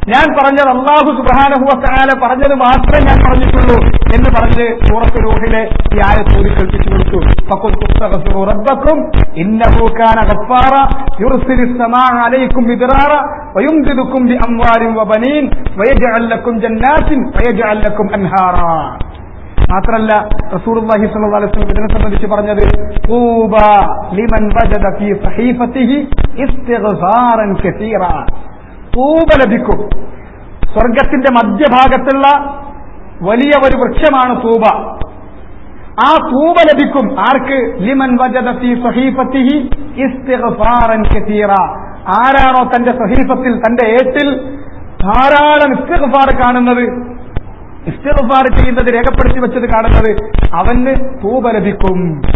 ഞാൻ പറഞ്ഞത് അള്ളാഹു സുബാനഹുവല പറഞ്ഞത് മാത്രമേ ഞാൻ പറഞ്ഞിട്ടുള്ളൂ എന്ന് പറഞ്ഞ് സൂറത്ത് റൂഹിലെ ഈ ആയത്ത് ഊരി കേൾപ്പിച്ചു കൊടുത്തു ഫഖുൽ തുസ്തഗ്ഫിറു റബ്ബക്കും ഇന്നഹു കാന ഗഫാറ യുർസിലു السماء عليكم مدرارا ويمددكم بأموال وبنين ويجعل لكم جنات ويجعل لكم أنهارا മാത്രല്ല റസൂലുള്ളാഹി സ്വല്ലല്ലാഹു അലൈഹി വസല്ലം ഇതിനെ സംബന്ധിച്ച് പറഞ്ഞത് തൂബ ലിമൻ വജദ ഫീ സഹീഫത്തിഹി ഇസ്തിഗ്ഫാറൻ കസീറ തൂബ ലഭിക്കും സ്വർഗത്തിന്റെ മധ്യഭാഗത്തുള്ള വലിയ ഒരു വൃക്ഷമാണ് തൂബ ആ തൂബ ലഭിക്കും ആർക്ക് ലിമൻ വജദ ഫീ സഹീഫത്തിഹി ഇസ്തിഗ്ഫാറൻ കസീറ ആരാണോ തന്റെ സഹീഫത്തിൽ തന്റെ ഏട്ടിൽ ധാരാളം ഇസ്തിഗ്ഫാർ കാണുന്നത് ഇസ്തിഗ്ഫാർ ചെയ്യുന്നത് രേഖപ്പെടുത്തി വെച്ചത് കാണുന്നത് അവന് തൂബ ലഭിക്കും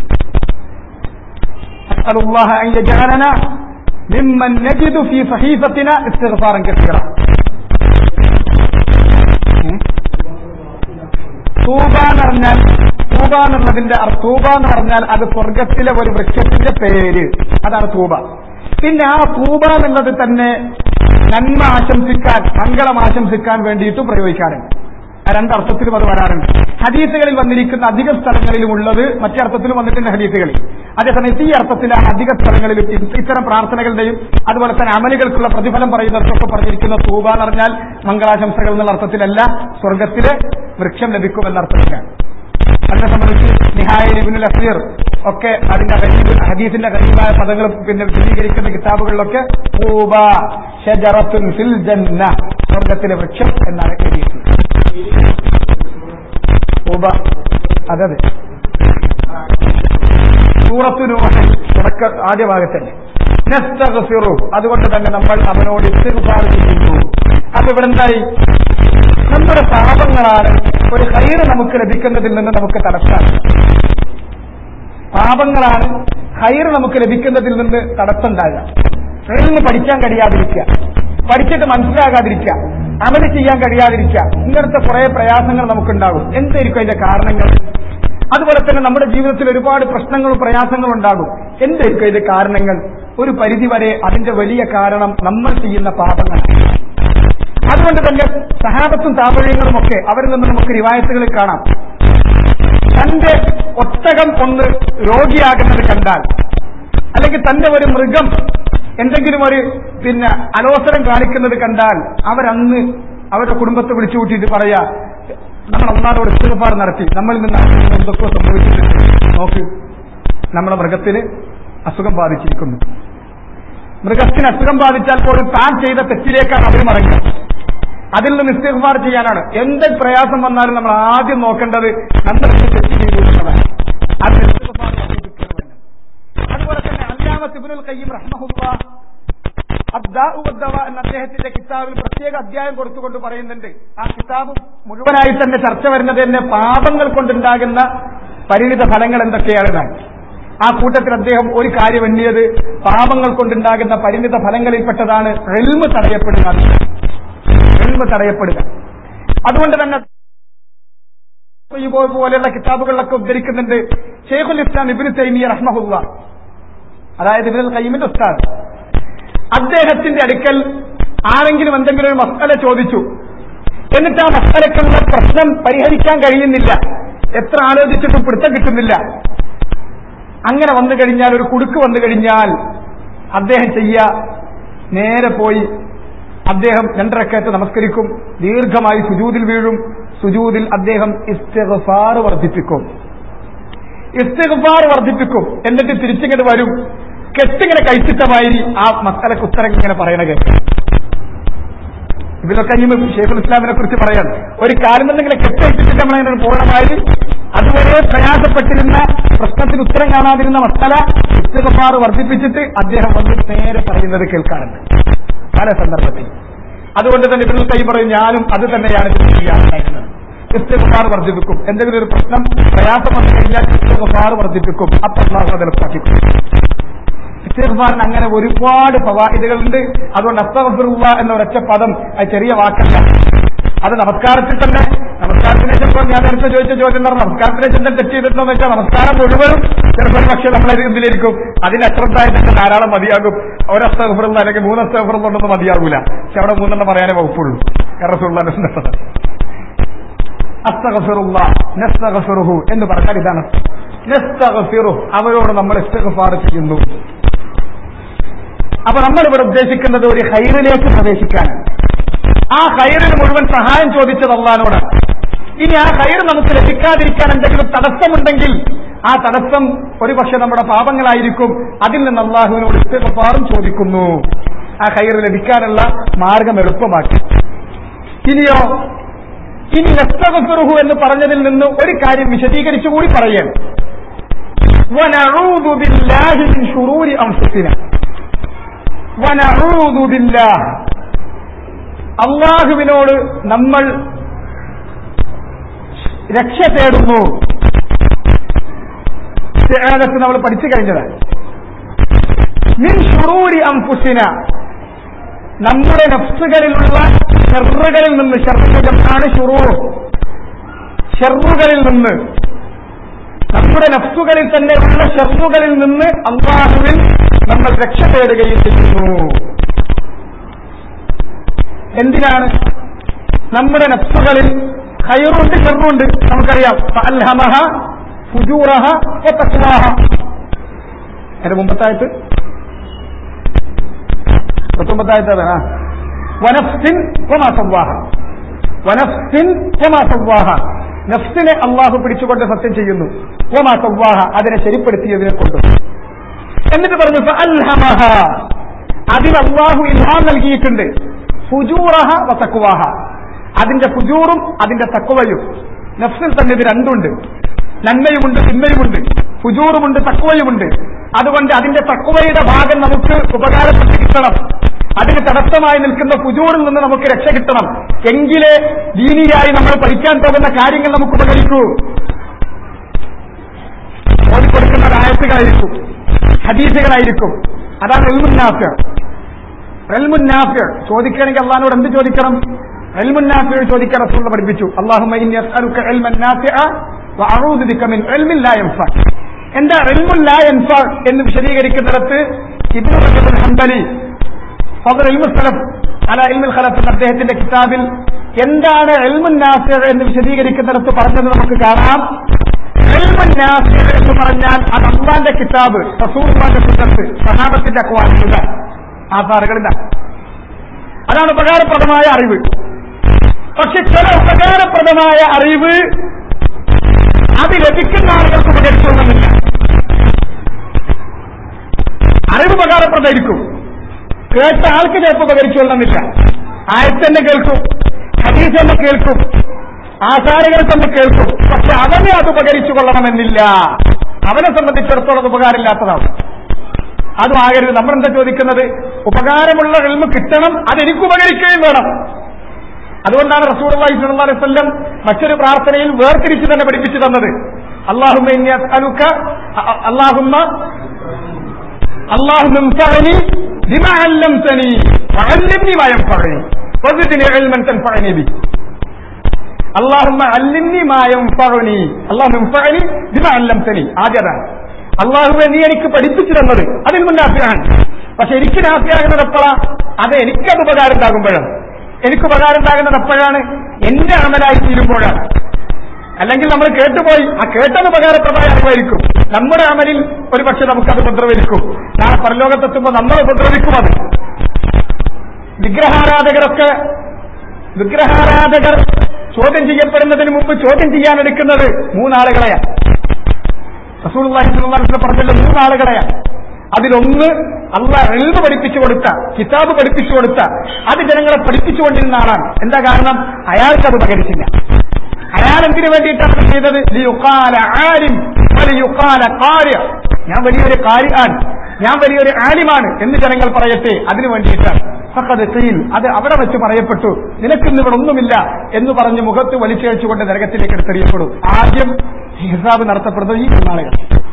أسأل الله أن يجعلنا ممن نجد في صحيفتنا استغفارا كثيرا തൂബ എന്ന് പറഞ്ഞാൽ തൂബ എന്നുള്ളതിന്റെ അർത്ഥ- തൂബ എന്ന് പറഞ്ഞാൽ അത് സ്വർഗത്തിലെ ഒരു വൃക്ഷത്തിന്റെ പേര് അതാണ് തൂബ പിന്നെ ആ തൂബ എന്നുള്ളത് തന്നെ നന്മ ആശംസിക്കാൻ മംഗളം ആശംസിക്കാൻ വേണ്ടിയിട്ടും പ്രയോഗിക്കാറുണ്ട് ആ രണ്ടർത്ഥത്തിലും അത് വരാറുണ്ട് ഹദീസുകളിൽ വന്നിരിക്കുന്ന അധിക സ്ഥലങ്ങളിലും ഉള്ളത് മറ്റേ അർത്ഥത്തിലും വന്നിട്ടുണ്ട് ഹദീസുകളിൽ അതേസമയത്ത് ഈ അർത്ഥത്തിലാണ് അധിക സ്ഥലങ്ങളിലും ഇ- ഇത്തരം പ്രാർത്ഥനകളുടെയും അതുപോലെ തന്നെ അമലുകൾക്കുള്ള പ്രതിഫലം പറയുന്നവർക്കൊക്കെ പറഞ്ഞിരിക്കുന്ന തൂബ എന്ന് പറഞ്ഞാൽ മംഗളാശംസകൾ എന്നുള്ള അർത്ഥത്തിലല്ല സ്വർഗത്തിലെ വൃക്ഷം ലഭിക്കുമെന്ന അർത്ഥത്തിലാണ് അതിനെ സംബന്ധിച്ച് നിഹായ ഇബിനുൽ അസീർ ഒക്കെ അതിന്റെ ഗരീബ് ഹദീസിന്റെ ഗരീബായ പദങ്ങൾ പിന്നെ വിശദീകരിക്കുന്ന കിതാബുകളിലൊക്കെ പൂബ ഷജറത്തുൻ ഫിൽ ജന്ന സ്വർഗത്തിലെ വൃക്ഷം എന്നാണ് എഴുതിയിട്ടുള്ളത് പൂബ അതെ അതെ സൂറത്തു നൂഹ് തുടക്ക ആദ്യ ഭാഗത്തന്നെ നസ്തഗ്ഫിറു അതുകൊണ്ട് തന്നെ നമ്മൾ അവനോട് ഇസ്തിഗ്ഫാർ ചെയ്യുന്നു അപ്പൊ ഇവിടെ എന്തായി നമ്മുടെ പാപങ്ങളാണ് ഒരു ഹൈറ് നമുക്ക് ലഭിക്കുന്നതിൽ നിന്ന് നമുക്ക് തടസ്സാണ് പാപങ്ങളാണ് ഹൈറ് നമുക്ക് ലഭിക്കുന്നതിൽ നിന്ന് തടസ്സമുണ്ടാകുക നിന്ന് പഠിക്കാൻ കഴിയാതിരിക്കുക പഠിച്ചിട്ട് മനസ്സിലാകാതിരിക്കുക അമല് ചെയ്യാൻ കഴിയാതിരിക്കുക ഇങ്ങനത്തെ കുറെ പ്രയാസങ്ങൾ നമുക്കുണ്ടാകും എന്തായിരിക്കും അതിന്റെ കാരണങ്ങൾ അതുപോലെ തന്നെ നമ്മുടെ ജീവിതത്തിൽ ഒരുപാട് പ്രശ്നങ്ങളും പ്രയാസങ്ങളും ഉണ്ടാകും എന്തായിരിക്കും അതിന്റെ കാരണങ്ങൾ ഒരു പരിധിവരെ അതിന്റെ വലിയ കാരണം നമ്മൾ ചെയ്യുന്ന പാപങ്ങളാണ് അതുകൊണ്ട് തന്നെ സഹാബത്തും താപഴയങ്ങളും ഒക്കെ അവരിൽ നിന്ന് നമുക്ക് റിവായത്തുകളിൽ കാണാം തന്റെ ഒട്ടകം ഒന്ന് രോഗിയാകുന്നത് കണ്ടാൽ അല്ലെങ്കിൽ തന്റെ ഒരു മൃഗം എന്തെങ്കിലും ഒരു പിന്നെ അലോസരം കാണിക്കുന്നത് കണ്ടാൽ അവരന്ന് അവരുടെ കുടുംബത്തെ വിളിച്ചു കൂട്ടിയിട്ട് പറയാ നമ്മൾ അന്നാരോട് ഇസ്തിഗ്ഫാർ നടത്തി നമ്മളിൽ നിന്ന് എന്തൊക്കെ സംഭവിച്ചിട്ടുണ്ട് നോക്ക് നമ്മുടെ മൃഗത്തിന് അസുഖം ബാധിച്ചിരിക്കുന്നു മൃഗത്തിന് അസുഖം ബാധിച്ചാൽ പോലും താൻ ചെയ്ത തെറ്റിലേക്കാണ് അവർ മടങ്ങുക അതിൽ നിന്ന് ഇസ്തിഗ്ഫാർ ചെയ്യാനാണ് എന്ത് പ്രയാസം വന്നാലും നമ്മൾ ആദ്യം നോക്കേണ്ടത് നമ്മൾ എന്ത് തെറ്റ് ചെയ്തു എന്നുള്ളതാണ് അത് ഇസ്തിഗ്ഫാർ വർദ്ധിപ്പിക്കണമെന്ന്. അതുപോലെ തന്നെ അല്ലാമത്ത് ഇബ്നുൽ ഖയ്യിം റഹ്മഹുല്ലാ അദ്ദാഉ വദ്ദവ എന്ന അദ്ദേഹത്തിന്റെ കിതാബിൽ പ്രത്യേക അധ്യായം കൊടുത്തുകൊണ്ട് പറയുന്നുണ്ട് ആ കിതാബ് മുഴുവനായി തന്നെ ചർച്ച വരുന്നത് തന്നെ പാപങ്ങൾ കൊണ്ടുണ്ടാകുന്ന പരിണിത ഫലങ്ങൾ എന്തൊക്കെയാണെന്നാണ് ആ കൂട്ടത്തിൽ അദ്ദേഹം ഒരു കാര്യം എണ്ണിയത് പാപങ്ങൾ കൊണ്ടുണ്ടാകുന്ന പരിണിത ഫലങ്ങളിൽപ്പെട്ടതാണ് എൽമ് തടയപ്പെടുക എൽമ് തടയപ്പെടുക അതുകൊണ്ട് തന്നെ ഈ പോ- പോലെയുള്ള കിതാബുകളിലൊക്കെ ഉദ്ധരിക്കുന്നുണ്ട് ഷെയ്ഖുൽ ഇസ്ലാം ഇബിന് തൈമിയ റഹ്മഹുല്ല അതായത് ഇബിനുൽ ഖയ്യിമിന്റെ ഉസ്താദ് അദ്ദേഹത്തിന്റെ അടുക്കൽ ആരെങ്കിലും എന്തെങ്കിലും ഒരു മസ്തല ചോദിച്ചു എന്നിട്ട് ആ മസ്തലക്കുള്ള പ്രശ്നം പരിഹരിക്കാൻ കഴിയുന്നില്ല എത്ര ആലോചിച്ചിട്ടും പിടുത്തം കിട്ടുന്നില്ല അങ്ങനെ വന്നു കഴിഞ്ഞാൽ ഒരു കുടുക്ക് വന്നു കഴിഞ്ഞാൽ അദ്ദേഹം ചെയ്യ നേരെ പോയി അദ്ദേഹം രണ്ടരക്കയത്ത് നമസ്കരിക്കും ദീർഘമായി സുജൂതിൽ വീഴും സുജൂതിൽ അദ്ദേഹം ഇസ്തിഗ്ഫാർ വർദ്ധിപ്പിക്കും ഇസ്തിഗ്ഫാർ വർദ്ധിപ്പിക്കും എന്നിട്ട് തിരിച്ചിങ്ങോട്ട് വരും കെട്ടിങ്ങനെ കഴിച്ചിട്ടമായിരി ആ മക്കളെ ഉത്തരം ഇങ്ങനെ പറയണ കേൾക്കും ഇതിലൊക്കെ ഇനി ഷെയ്ഖുൽ ഇസ്ലാമിനെ കുറിച്ച് പറയാൻ ഒരു കാലം എന്തെങ്കിലും കെട്ടഴിച്ചിട്ട് നമ്മളങ്ങനെ പൂർണ്ണമായി അതുവരെ പ്രയാസപ്പെട്ടിരുന്ന പ്രശ്നത്തിന് ഉത്തരം കാണാതിരുന്ന മസ്തല ഇസ്തിഗ്ഫാർ വർദ്ധിപ്പിച്ചിട്ട് അദ്ദേഹം വന്ന് നേരെ പറയുന്നത് കേൾക്കാറുണ്ട് പല സന്ദർഭത്തിൽ അതുകൊണ്ട് തന്നെ ഇബ്നുൽ കൈ പറയും ഞാനും അത് തന്നെയാണ് ഇതിന് ചെയ്യാറുണ്ടായിരുന്നത് ഇസ്തിഗ്ഫാർ വർദ്ധിപ്പിക്കും എന്തെങ്കിലും ഒരു പ്രശ്നം പ്രയാസം വന്നു കഴിഞ്ഞാൽ ഇസ്തിഗ്ഫാർ വർദ്ധിപ്പിക്കും അപ്പോൾ അള്ളാഹു അത് എളുപ്പാക്കിക്കും ഇസ്തിഗ്ഫാറിന് അങ്ങനെ ഒരുപാട് ഫവാഹിദുകളുണ്ട് അതുകൊണ്ട് അസ്തഗ്ഫിറുല്ലാ എന്ന ഒരൊറ്റ പദം അത് ചെറിയ വാക്കല്ല അത് നമസ്കാരത്തിൽ തന്നെ നമസ്കാരത്തിന് ശേഷം ഞാൻ നേരത്തെ ചോദിച്ച ചോദ്യം എന്ന് പറഞ്ഞാൽ നമസ്കാരത്തിന് ശേഷം തെറ്റ് ചെയ്തിട്ടുണ്ടോ വെച്ചാൽ നമസ്കാരം മുഴുവനും ചിലപ്പോൾ പക്ഷെ നമ്മൾ ഇതിലിരിക്കും അതിന് അശ്രദ്ധായിട്ട് ധാരാളം മതിയാകും ഒരസ്തഫറുള്ള അല്ലെങ്കിൽ മൂന്ന് അസ്തഫറുള്ളൊന്നും മതിയാകൂല പക്ഷെ അവിടെ മൂന്നെണ്ണം പറയാനേ വകുപ്പുള്ളൂ കറസുള്ള അസ്തഗഫിറുള്ള നസ്തഗഫിറുഹു എന്ന് പറഞ്ഞാൽ ഇതാണ് നസ്തഗഫിറു അവരോട് നമ്മൾ ഇസ്തഗഫാർ ചെയ്യുന്നു അപ്പൊ നമ്മൾ ഇവിടെ ഉദ്ദേശിക്കുന്നത് ഒരു ഹൈറിലേക്ക് പ്രവേശിക്കാൻ ആ ഹൈറിന് മുഴുവൻ സഹായം ചോദിച്ചത് അള്ളഹാനോടാണ് ഇനി ആ ഹൈർ നമുക്ക് ലഭിക്കാതിരിക്കാൻ എന്തെങ്കിലും തടസ്സമുണ്ടെങ്കിൽ ആ തടസ്സം ഒരുപക്ഷെ നമ്മുടെ പാപങ്ങളായിരിക്കും അതിൽ നിന്ന് അള്ളാഹുവിനോട് ഇസ്തഗഫാറും ചോദിക്കുന്നു ആ ഹൈർ ലഭിക്കാനുള്ള മാർഗം എളുപ്പമാക്കി ഇനിയോ ഇനി നസ്തഗഫിറുഹു എന്ന് പറഞ്ഞതിൽ നിന്ന് ഒരു കാര്യം വിശദീകരിച്ചു കൂടി പറയാൻ വനഊദു ബില്ലാഹി മിൻ ശുറൂരി അൻഫുസിന വനഊദു ബില്ലാഹ് അള്ളാഹുവിനോട് നമ്മൾ രക്ഷ തേടുന്നു ഇസ്തിആനത്ത് നമ്മൾ പഠിച്ചു കഴിഞ്ഞതാണ് മിൻ ശുറൂരി അൻഫുസിന നമ്മുടെ നഫ്സുകളിലുള്ള ഷെറുകളിൽ നിന്ന് ഷെറുജമാണ് ഷുറൂർ ഷെറുകളിൽ നിന്ന് നമ്മുടെ നഫ്സുകളിൽ തന്നെ ഉള്ള ഷെറുകളിൽ നിന്ന് അള്ളാഹുവിൽ നമ്മൾ രക്ഷ തേടുകയും ചെയ്യുന്നു എന്തിനാണ് നമ്മുടെ നഫ്സുകളിൽ ഖൈറുണ്ട് ഷെറുണ്ട് നമുക്കറിയാം അൽഹമഹ ഫുജൂറഹ തക്വാഹ അതിന്റെ മുമ്പത്തായിട്ട് പത്തൊമ്പതായത് ആ വനഫ്സിൻ വമാസവാഹ വനഫ്സിൻ വമാസവാഹ നഫ്സിനെ അള്ളാഹു പിടിച്ചുകൊണ്ട് സത്യം ചെയ്യുന്നു വമാസവാഹ അതിനെ ശരിപ്പെടുത്തിയതിനെ കൊണ്ട് എന്നിട്ട് പറഞ്ഞു അൽഹമഹ അതിന് അള്ളാഹു ഇൽഹാം നൽകിയിട്ടുണ്ട് ഫുജൂറഹ വതക്വാഹ അതിന്റെ ഫുജൂറും അതിന്റെ തക്വയും നഫ്സിൽ തന്നെ ഇത് രണ്ടുണ്ട് നന്മയുമുണ്ട് തിന്മയുമുണ്ട് ഫുജൂറുമുണ്ട് തക്വയുമുണ്ട് അതുകൊണ്ട് അതിന്റെ തക്വയുടെ ഭാഗം നമുക്ക് ഉപകാരപ്പെട്ട് കിട്ടണം അതിന് തടസ്സമായി നിൽക്കുന്ന ഫുജൂറിൽ നിന്ന് നമുക്ക് രക്ഷ കിട്ടണം എങ്കിലേ ദീനിയായി നമ്മൾ പഠിക്കാൻ പോകുന്ന കാര്യങ്ങൾ നമുക്ക് ഉപകരിക്കൂ ഓടിക്കൊടുക്കുന്ന ആയത്തുകളായിരിക്കും ഹദീസുകളായിരിക്കും അതാണ് എൽമുന്നാഫ്യർ എൽമുന്നാഫ്യർ ചോദിക്കണമെങ്കിൽ അള്ളഹാനോട് എന്ത് ചോദിക്കണം എൽമുന്നാഫ്യർ ചോദിക്കാൻ റസൂള്ള പഠിപ്പിച്ചു അള്ളാഹുമ്മ ഇന്നി അസ്അലുക ഇൽമൻ നാഫിഅ വഅഊദു ബിക മിൻ ഇൽമിൻ ലാ യൻഫ എന്താ ഇൽമുൻ ലാ യൻഫ എന്ന് വിശദീകരിക്കുന്നിടത്ത് ഇബ്നു റജബ് ഹംബലി ഫദർ ഇൽമു സലഫ് അല ഇൽമുൽ ഖലഫ് എന്ന അദ്ദേഹത്തിന്റെ കിതാബിൽ എന്താണ് എൽമുൻ നാഫിഅ എന്ന് വിശദീകരിക്കുന്നിടത്ത് പറഞ്ഞത് നമുക്ക് കാണാം എൽമുൻ നാഫിഅ എന്ന് പറഞ്ഞാൽ അത് അള്ളാന്റെ കിതാബ് റസൂലുള്ളാന്റെ സുന്നത്ത് സഹാബത്തിന്റെ അക്വാലില്ല ആധാറുകളില്ല അതാണ് ഉപകാരപ്രദമായ അറിവ് പക്ഷെ ചില ഉപകാരപ്രദമായ അറിവ് അത് ലഭിക്കുന്ന ആളുകൾക്ക് ഉപകരിച്ചോണമെന്നില്ല അറിവ് ഉപകാരപ്രദമായിരിക്കും കേട്ട ആൾക്ക് ചിലപ്പോൾ ഉപകരിച്ചോളണമെന്നില്ല ആയത്തന്നെ കേൾക്കും ഹദീസ് തന്നെ കേൾക്കും ആചാര്യകൾ തന്നെ കേൾക്കും പക്ഷെ അവനെ അത് ഉപകരിച്ചു കൊള്ളണമെന്നില്ല അവനെ സംബന്ധിച്ചിടത്തോളം അത് ഉപകാരമില്ലാത്തതാണ് അതും ആകരുത് നമ്മൾ എന്താ ചോദിക്കുന്നത് ഉപകാരമുള്ള എൽമ കിട്ടണം അതെനിക്ക് ഉപകരിക്കുകയും വേണം അതുകൊണ്ടാണ് റസൂൽ അലൈഹി വസല്ലം മറ്റൊരു പ്രാർത്ഥനയിൽ വേർതിരിച്ച് തന്നെ പഠിപ്പിച്ചു തന്നത് അള്ളാഹുമ്മ ഇന്നി അസ്അലുക അള്ളാഹുമ്മ اللهم انفعني بما علمتني وعلمني ما ينفعني وزدني علما تنفعني به اللهم علمني ما ينفعني اللهم انفعني بما علمتني ആദ്യതാണ് അള്ളാഹുവെ നീ എനിക്ക് പഠിപ്പിച്ചു തന്നത് അതിൽ മുന്നാഫിയാണ് പക്ഷെ എനിക്ക് നാഫിയാകുന്നത് എപ്പോഴാ അത് എനിക്കത് ഉപകാരം ഉണ്ടാകുമ്പോഴാണ് എനിക്ക് ഉപകാരം ഉണ്ടാകുന്നത് എപ്പോഴാണ് എന്റെ അമലായി തീരുമ്പോഴാണ് അല്ലെങ്കിൽ നമ്മൾ കേട്ടുപോയി ആ കേട്ടത് ഉപകാരപ്രദമായ അറിവായിരിക്കും നമ്മുടെ അമലിൽ ഒരുപക്ഷെ നമുക്കത് ഉപദ്രവിക്കും നാളെ പരലോകത്തെത്തുമ്പോൾ നമ്മൾ ഉപദ്രവിക്കും അത് വിഗ്രഹാരാധകരൊക്കെ വിഗ്രഹാരാധകർ ചോദ്യം ചെയ്യപ്പെടുന്നതിന് മുമ്പ് ചോദ്യം ചെയ്യാൻ എടുക്കുന്നത് മൂന്നാളുകളെയാണ് റസൂലുള്ളാഹി സ്വല്ലല്ലാഹു അലൈഹി വസല്ലം പറഞ്ഞല്ലോ മൂന്നാളുകളെയാണ് അതിലൊന്ന് അള്ളാഹ് എൽമ പഠിപ്പിച്ചു കൊടുത്ത കിതാബ് പഠിപ്പിച്ചു കൊടുത്ത അത് ജനങ്ങളെ പഠിപ്പിച്ചുകൊണ്ടിരുന്ന ആളാണ് എന്താ കാരണം അയാൾക്ക് അത് ഉപകരിച്ചില്ല അയാൾ എന്തിനു വേണ്ടിയിട്ടാണ് അത് ചെയ്തത് ലിയുഖാല ആലിം വലിയുഖാല ഖാരിഅ. ഞാൻ വലിയൊരു കാരിയാണ് ഞാൻ വലിയൊരു ആലിമാണ് എന്ന് ജനങ്ങൾ പറയട്ടെ അതിനു വേണ്ടിയിട്ടാണ് ഫഖദ് ഖീൽ അത് അവിടെ വെച്ച് പറയപ്പെട്ടു നിനക്കിന്ന് ഇവിടെ ഒന്നുമില്ല എന്ന് പറഞ്ഞ് മുഖത്ത് വലിച്ചഴിച്ചുകൊണ്ട് നരകത്തിലേക്ക് എടുത്തെറിയപ്പെടും ആദ്യം ഹിസാബ് നടത്തപ്പെടുന്നത് ഈ മൂന്നാളുകൾ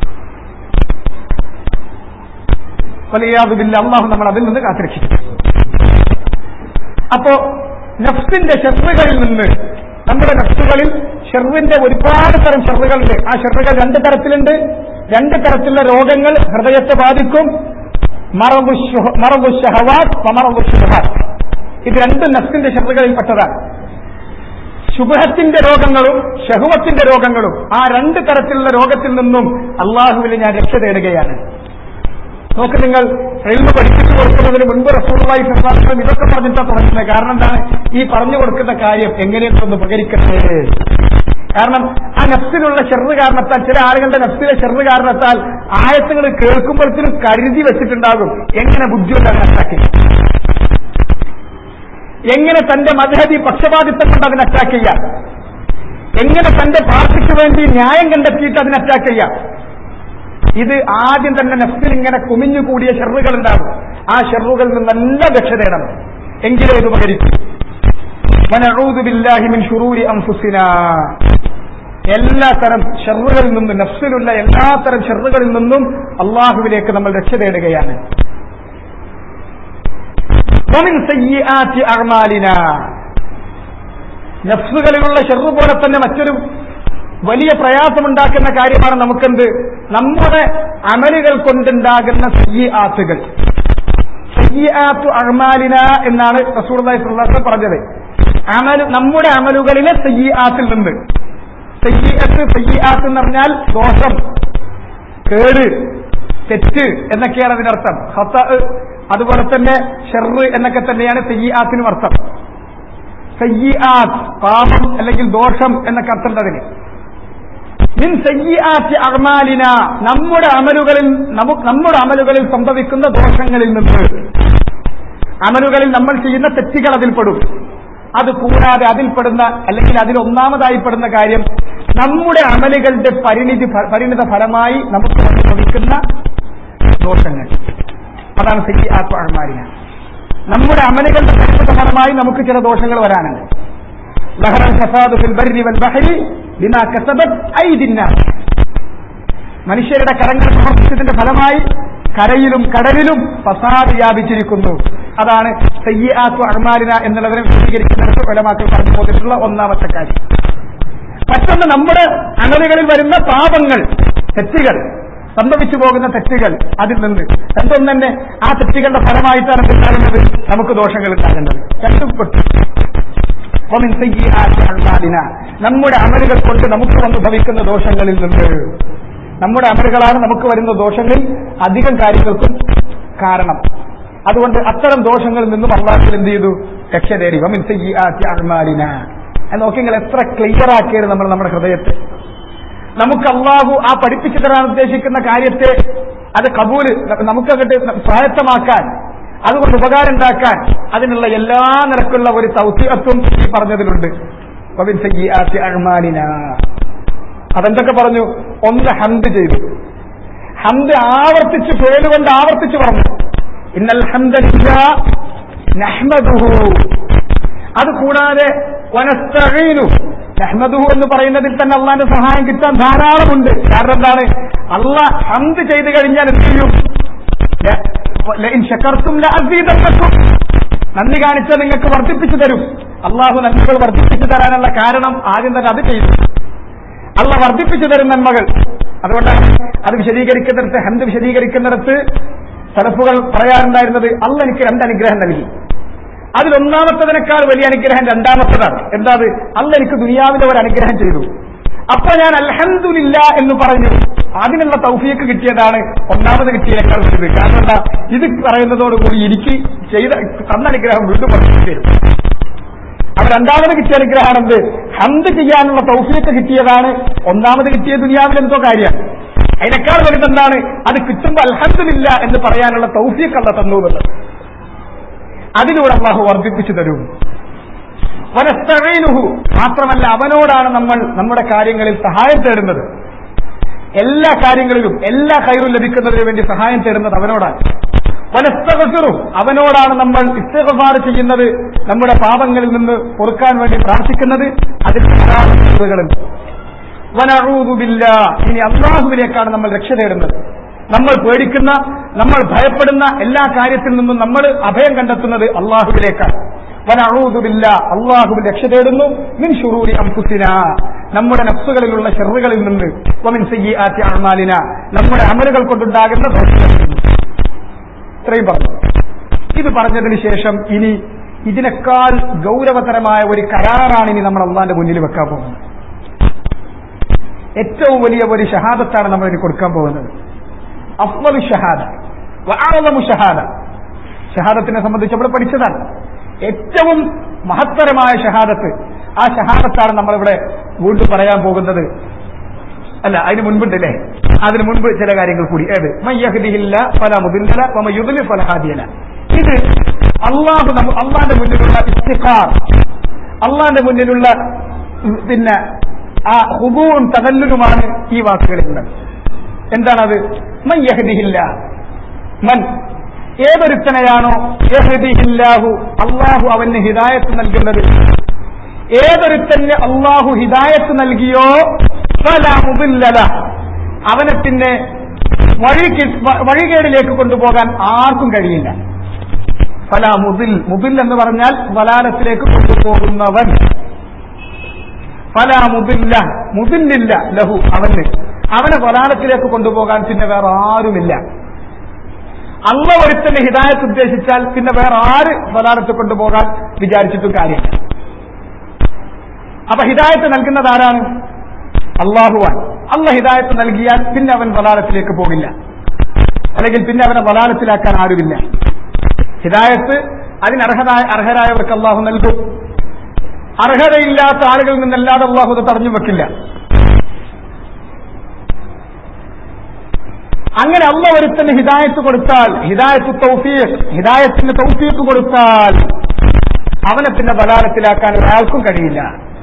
വലിയാതുബില്ല അള്ളാഹു നമ്മൾ അതിൽ നിന്ന് കാത്തിരക്ഷിക്കും അപ്പോ നഫ്സിന്റെ ശത്രുകളിൽ നിന്ന് നമ്മുടെ നഫ്സുകളിൽ ഷെറിന്റെ ഒരുപാട് തരം ഷെറുകളുണ്ട് ആ ഷെറുകൾ രണ്ട് തരത്തിലുണ്ട് രണ്ട് തരത്തിലുള്ള രോഗങ്ങൾ ഹൃദയത്തെ ബാധിക്കും മറവു ശുഹ- മറവു ഷഹവാത്ത് വമറവു ശുഹവാത്ത് ഇത് രണ്ടും നഫ്സിന്റെ ഷെറുകളിൽപ്പെട്ടതാണ് ശുഭത്തിന്റെ രോഗങ്ങളും ഷഹുവത്തിന്റെ രോഗങ്ങളും ആ രണ്ട് തരത്തിലുള്ള രോഗത്തിൽ നിന്നും അള്ളാഹുവിൽ ഞാൻ രക്ഷ തേടുകയാണ് നോക്ക് നിങ്ങൾ എൽമ പഠിപ്പിച്ചു കൊടുക്കുന്നതിന് മുൻപ് റസൂള്ളി ഫിസാസം ഇതൊക്കെ പറഞ്ഞിട്ടാണ് തുടങ്ങുന്നത് കാരണം എന്താണ് ഈ പറഞ്ഞു കൊടുക്കുന്ന കാര്യം എങ്ങനെയൊന്ന് ഉപകരിക്കുന്നത് കാരണം ആ നഫ്സിലുള്ള ചെറു കാരണത്താൽ ചില ആളുകളുടെ നഫ്സിലെ ചെറു കാരണത്താൽ ആയത്തുകൾ കേൾക്കുമ്പോഴത്തേനും കരുതി വെച്ചിട്ടുണ്ടാകും എങ്ങനെ ബുദ്ധിയുണ്ട് അതിനറ്റാക്കി എങ്ങനെ തന്റെ മധുഹതി പക്ഷപാതിത്വം കൊണ്ട് അതിനെ അറ്റാക്ക് ചെയ്യാം എങ്ങനെ തന്റെ പാർട്ടിക്ക് വേണ്ടി ന്യായം കണ്ടെത്തിയിട്ട് അതിനെ അറ്റാക്ക് ചെയ്യാം ഇത് ആദ്യം തന്നെ നഫ്സിൽ ഇങ്ങനെ കുമിഞ്ഞുകൂടിയ ഷെറുകൾ ഉണ്ടാകും ആ ഷെറുകളിൽ നിന്നെല്ലാം രക്ഷ നേടണം എങ്കിലേ ഇത് ഉപകരിക്കും വനഊദു ബില്ലാഹി മിൻ ശുറൂരി അൻഫുസിനാ എല്ലാ തരം ഷെറുകളിൽ നിന്നും നഫ്സിലുള്ള എല്ലാ തരം ഷെറുകളിൽ നിന്നും അള്ളാഹുവിലേക്ക് നമ്മൾ രക്ഷ തേടുകയാണ് വമിൻ സയ്യിആത്തി അഅ്മാലിനാ നഫ്സുകളിലുള്ള ഷെറു പോലെ തന്നെ മറ്റൊരു വലിയ പ്രയാസമുണ്ടാക്കുന്ന കാര്യമാണ് നമുക്കെന്ത് നമ്മുടെ അമലുകൾ കൊണ്ടുണ്ടാകുന്ന സയ്യാത്തുകൾ സയ്യാത്തു അഹ്മാലിന എന്നാണ് റസൂർദായി സുല്ലാസ് പറഞ്ഞത് അമൽ നമ്മുടെ അമലുകളിലെ സയ്യാത്തിൽ നിന്ന് സയ്യത്ത് സയ്യാത്ത് എന്ന് പറഞ്ഞാൽ ദോഷം കേട് തെറ്റ് എന്നൊക്കെയാണ് അതിനർത്ഥം ഹത്ത അതുപോലെ തന്നെ ഷെറ് എന്നൊക്കെ തന്നെയാണ് സയ്യാത്തിനും അർത്ഥം സയ്യാത്ത് പാപം അല്ലെങ്കിൽ ദോഷം എന്നൊക്കെ അർത്ഥമുണ്ടതിന് മിൻ സയ്യാത്തി അഹ്മാലിന നമ്മുടെ അമലുകളിൽ നമുക്ക് നമ്മുടെ അമലുകളിൽ സംഭവിക്കുന്ന ദോഷങ്ങളിൽ നിന്ന് അമലുകളിൽ നമ്മൾ ചെയ്യുന്ന തെറ്റുകൾ അതിൽപ്പെടും അത് കൂടാതെ അതിൽപ്പെടുന്ന അല്ലെങ്കിൽ അതിൽ ഒന്നാമതായി പെടുന്ന കാര്യം നമ്മുടെ അമലുകളുടെ പരിണിതി പരിണിത ഫലമായി നമുക്ക് സംഭവിക്കുന്ന ദോഷങ്ങൾ അതാണ് സയ്യാത്തു അഹ്മാലിന നമ്മുടെ അമലുകളുടെ പരിണിത ഫലമായി നമുക്ക് ചില ദോഷങ്ങൾ വരാനുണ്ട് ലഹറ ഫസാദു ഫിൽ ബർരി വൽ ബഹരി ബിമാ കസബത് ഐദിന്നാസ് മനുഷ്യരുടെ കരങ്ങൾ പ്രവർത്തിച്ചതിന്റെ ഫലമായി കരയിലും കടലിലും ഫസാദ് വ്യാപിച്ചിരിക്കുന്നു അതാണ് സയ്യാത്തു അഹ്മാലിന എന്നുള്ളതിനെ വിശദീകരിക്കുന്നിടത്ത് കൊലമാക്കൾ പറഞ്ഞു പോയിട്ടുള്ള ഒന്നാമത്തെ കാര്യം മറ്റൊന്ന് നമ്മുടെ അമലുകളിൽ വരുന്ന പാപങ്ങൾ തെറ്റുകൾ സംഭവിച്ചു പോകുന്ന തെറ്റുകൾ അതിൽ നിന്ന് രണ്ടും തന്നെ ആ തെറ്റുകളുടെ ഫലമായിട്ടാണ് ഉണ്ടാകുന്നത് നമുക്ക് ദോഷങ്ങൾ ഉണ്ടാകേണ്ടത് രണ്ടും പെട്ടു ومن سيئات أعمالنا നമ്മുടെ അമലുകൾ കൊണ്ട് നമുക്ക് വന്നു ഭവിക്കുന്ന ദോഷങ്ങളിൽ നിന്ന് നമ്മുടെ അമലുകളാണ് നമുക്ക് വരുന്ന ദോഷങ്ങളിൽ അധികം കാര്യങ്ങൾക്കും കാരണം അതുകൊണ്ട് അത്തരം ദോഷങ്ങളിൽ നിന്നും അള്ളാഹുൽ എന്ത് ചെയ്തു രക്ഷ തേടി വമിൻ സയ്യിആത്തി അഅ്മാലിന നോക്കി നിങ്ങൾ എത്ര ക്ലിയർ ആക്കിയത് നമ്മൾ നമ്മുടെ ഹൃദയത്തെ നമുക്ക് അള്ളാഹു ആ പഠിപ്പിച്ചു തരാൻ ഉദ്ദേശിക്കുന്ന കാര്യത്തെ അത് കബൂല് നമുക്കങ്ങട്ട് സ്വായത്തമാക്കാൻ അതുകൊണ്ട് ഉപകാരം ഉണ്ടാക്കാൻ അതിനുള്ള എല്ലാ നിലക്കുള്ള ഒരു സൗസ്യത്വം ഈ പറഞ്ഞതിലുണ്ട് വബിൻ സയ്യിആത്തി അഅ്മാലിന അതെന്തൊക്കെ പറഞ്ഞു ഒന്ന് ഹംദ് ചെയ്തു ഹംദ് ആവർത്തിച്ച് പേരുകൊണ്ട് ആവർത്തിച്ച് പറഞ്ഞു ഇന്നൽ ഹംദലില്ലാ നഹ്മദുഹു അത് കൂടാതെ വനസ്തഈനു നഹ്മദുഹു എന്ന് പറയുന്നതിൽ തന്നെ അള്ളാന്റെ സഹായം കിട്ടാൻ ധാരാളമുണ്ട് കാരണം എന്താണ് അള്ളാഹ് ഹംദ് ചെയ്തു കഴിഞ്ഞാൽ എന്ത് ചെയ്യും ലഇൻ ശകർത്തും ലഅസീദന്നക്കും നന്ദി കാണിച്ചാൽ നിങ്ങൾക്ക് വർദ്ധിപ്പിച്ചു തരും അള്ളാഹു നന്ദികൾ വർദ്ധിപ്പിച്ചു തരാനുള്ള കാരണം ആദ്യം തന്നെ അത് ചെയ്തു അള്ള വർദ്ധിപ്പിച്ചു തരും നന്മകൾ അതുകൊണ്ടാണ് അത് വിശദീകരിക്കുന്നിടത്ത് ഹന്ത് വിശദീകരിക്കുന്നിടത്ത് സലഫുകൾ പറയാറുണ്ടായിരുന്നത് അള്ള എനിക്ക് രണ്ട് അനുഗ്രഹം നൽകി അതിലൊന്നാമത്തതിനേക്കാൾ വലിയ അനുഗ്രഹം രണ്ടാമത്തതാണ് എന്താ അത് അള്ള എനിക്ക് ദുനിയാവിലെ ഒരു അനുഗ്രഹം ചെയ്തു അപ്പൊ ഞാൻ അൽഹന്ദില്ല എന്ന് പറഞ്ഞു അതിനുള്ള തൗഫീക്ക് കിട്ടിയതാണ് ഒന്നാമത് കിട്ടിയതിനേക്കാൾ വലുത് കാരണം എന്താ ഇത് പറയുന്നതോടുകൂടി എനിക്ക് ചെയ്ത തന്ന അനുഗ്രഹം വീണ്ടും വർദ്ധിച്ചു തരും അപ്പൊ രണ്ടാമത് കിട്ടിയ അനുഗ്രഹമാണെന്ത് ഹന്ത് ചെയ്യാനുള്ള തൗഫീക്ക് കിട്ടിയതാണ് ഒന്നാമത് കിട്ടിയ ദുനിയാവിൽ എന്തോ കാര്യം അതിനേക്കാൾ വലുതെന്താണ് അത് കിട്ടുമ്പോ അൽഹന്ദില്ല എന്ന് പറയാനുള്ള തൗഫീക്ക് അല്ല തന്നു എന്നുള്ളത് അതിലൂടെ അള്ളാഹു വർദ്ധിപ്പിച്ചു തരും വനസ്തഴയിലുഹു മാത്രമല്ല അവനോടാണ് നമ്മൾ നമ്മുടെ കാര്യങ്ങളിൽ സഹായം തേടുന്നത് എല്ലാ കാര്യങ്ങളിലും എല്ലാ കയറും ലഭിക്കുന്നതിന് വേണ്ടി സഹായം തേടുന്നത് അവനോടാണ് വനസ്തകസുറും അവനോടാണ് നമ്മൾ ഇസ്തകഫാർ ചെയ്യുന്നത് നമ്മുടെ പാപങ്ങളിൽ നിന്ന് പൊറുക്കാൻ വേണ്ടി പ്രാർത്ഥിക്കുന്നത് അതിൽ ധാരാളം വനറൂബില്ല ഇനി അള്ളാഹുവിലേക്കാണ് നമ്മൾ രക്ഷ തേടുന്നത് നമ്മൾ പേടിക്കുന്ന നമ്മൾ ഭയപ്പെടുന്ന എല്ലാ കാര്യത്തിൽ നിന്നും നമ്മൾ അഭയം കണ്ടെത്തുന്നത് അള്ളാഹുവിലേക്കാണ് വനഊദുബില്ല അള്ളാഹു രക്ഷ തേടുന്നു മിൻ ഷുറൂരി അംഫുസിന നമ്മുടെ നഫ്സുകളിലുള്ള ഷെറുകളിൽ നിന്ന് വമിൻ സയ്യിആത്തി അഅമാലിന നമ്മുടെ അമലുകൾ കൊണ്ടുണ്ടാകുന്ന ദോഷങ്ങളിൽ നിന്ന് ഇത്രയും പറഞ്ഞു ഇത് പറഞ്ഞതിന് ശേഷം ഇനി ഇതിനേക്കാൾ ഗൗരവതരമായ ഒരു കരാറാണ് ഇനി നമ്മൾ അള്ളാന്റെ മുന്നിൽ വെക്കാൻ പോകുന്നത് ഏറ്റവും വലിയ ഒരു ഷഹാദത്താണ് നമ്മൾ ഇനി കൊടുക്കാൻ പോകുന്നത് അഫ്വലു ഷഹാദ വഅഅലമു ഷഹാദ ഷഹാദത്തിനെ സംബന്ധിച്ച് നമ്മൾ പഠിച്ചതാണ് ഏറ്റവും മഹത്തരമായ ഷഹാദത്ത് ആ ഷഹാദത്താണ് നമ്മളിവിടെ വീണ്ടും പറയാൻ പോകുന്നത് അല്ല അതിന് മുൻപുണ്ടല്ലേ അതിന് മുൻപ് ചില കാര്യങ്ങൾ കൂടി ഏത് മയ്യഹദിഹില്ല ഫല മുദില്ലല വമയുദില് ഫലഹാദിയല ഇത് അള്ളാഹു നമ്മ- അള്ളാന്റെ മുന്നിലുള്ള ഇസ്തിഖാർ അള്ളാന്റെ മുന്നിലുള്ള ഉം, പിന്നെ ആ ഹുബൂവും തകല്ലുലുമാണ് ഈ വാക്കുകളിലുള്ളത് എന്താണത് മൻ യഹദിഹില്ല മൻ ഏതൊരുത്തനെയാണോ യഹദിഹില്ലാഹു അള്ളാഹു അവന് ഹിദായത്ത് നൽകുന്നത് ഏതൊരുത്തന് അള്ളാഹു ഹിദായത്ത് നൽകിയോ ഫലാ മുദില്ലല അവനെ പിന്നെ വഴി വഴികേടിലേക്ക് കൊണ്ടുപോകാൻ ആർക്കും കഴിയില്ല ഫല മുതിൽ മുതിൽ എന്ന് പറഞ്ഞാൽ വലാലത്തിലേക്ക് കൊണ്ടുപോകുന്നവൻ ഫല മുതില്ല മുതില്ലില്ല ലഹു അവന് അവനെ വലാലത്തിലേക്ക് കൊണ്ടുപോകാൻ പിന്നെ വേറെ ആരുമില്ല അള്ള ഒരുത്തന്റെ ഹിദായത്ത് ഉദ്ദേശിച്ചാൽ പിന്നെ വേറെ ആര് വലാലത്ത് കൊണ്ടുപോകാൻ വിചാരിച്ചിട്ടും കാര്യമില്ല അപ്പൊ ഹിദായത്ത് നൽകുന്നത് ആരാണ് അള്ളാഹുവാൻ അള്ള ഹിദായത്ത് നൽകിയാൽ പിന്നെ അവൻ വലാലത്തിലേക്ക് പോകില്ല അല്ലെങ്കിൽ പിന്നെ അവനെ വലാലത്തിലാക്കാൻ ആരുമില്ല ഹിദായത്ത് അതിനർഹരായ അർഹരായവർക്ക് അള്ളാഹു നൽകും അർഹതയില്ലാത്ത ആളുകളിൽ നിന്നല്ലാതെ അള്ളാഹു അത് തടഞ്ഞു വെക്കില്ല അങ്ങനെ അള്ള ഒരുത്തന് ഹിദായത്ത് കൊടുത്താൽ ഹിദായത്ത് തൗഫീഖ് ഹിദായത്തിന് തൗഫീഖ് കൊടുത്താൽ അവനെ പിന്നെ ബലാലത്തിലാക്കാൻ ഒരാൾക്കും കഴിയില്ല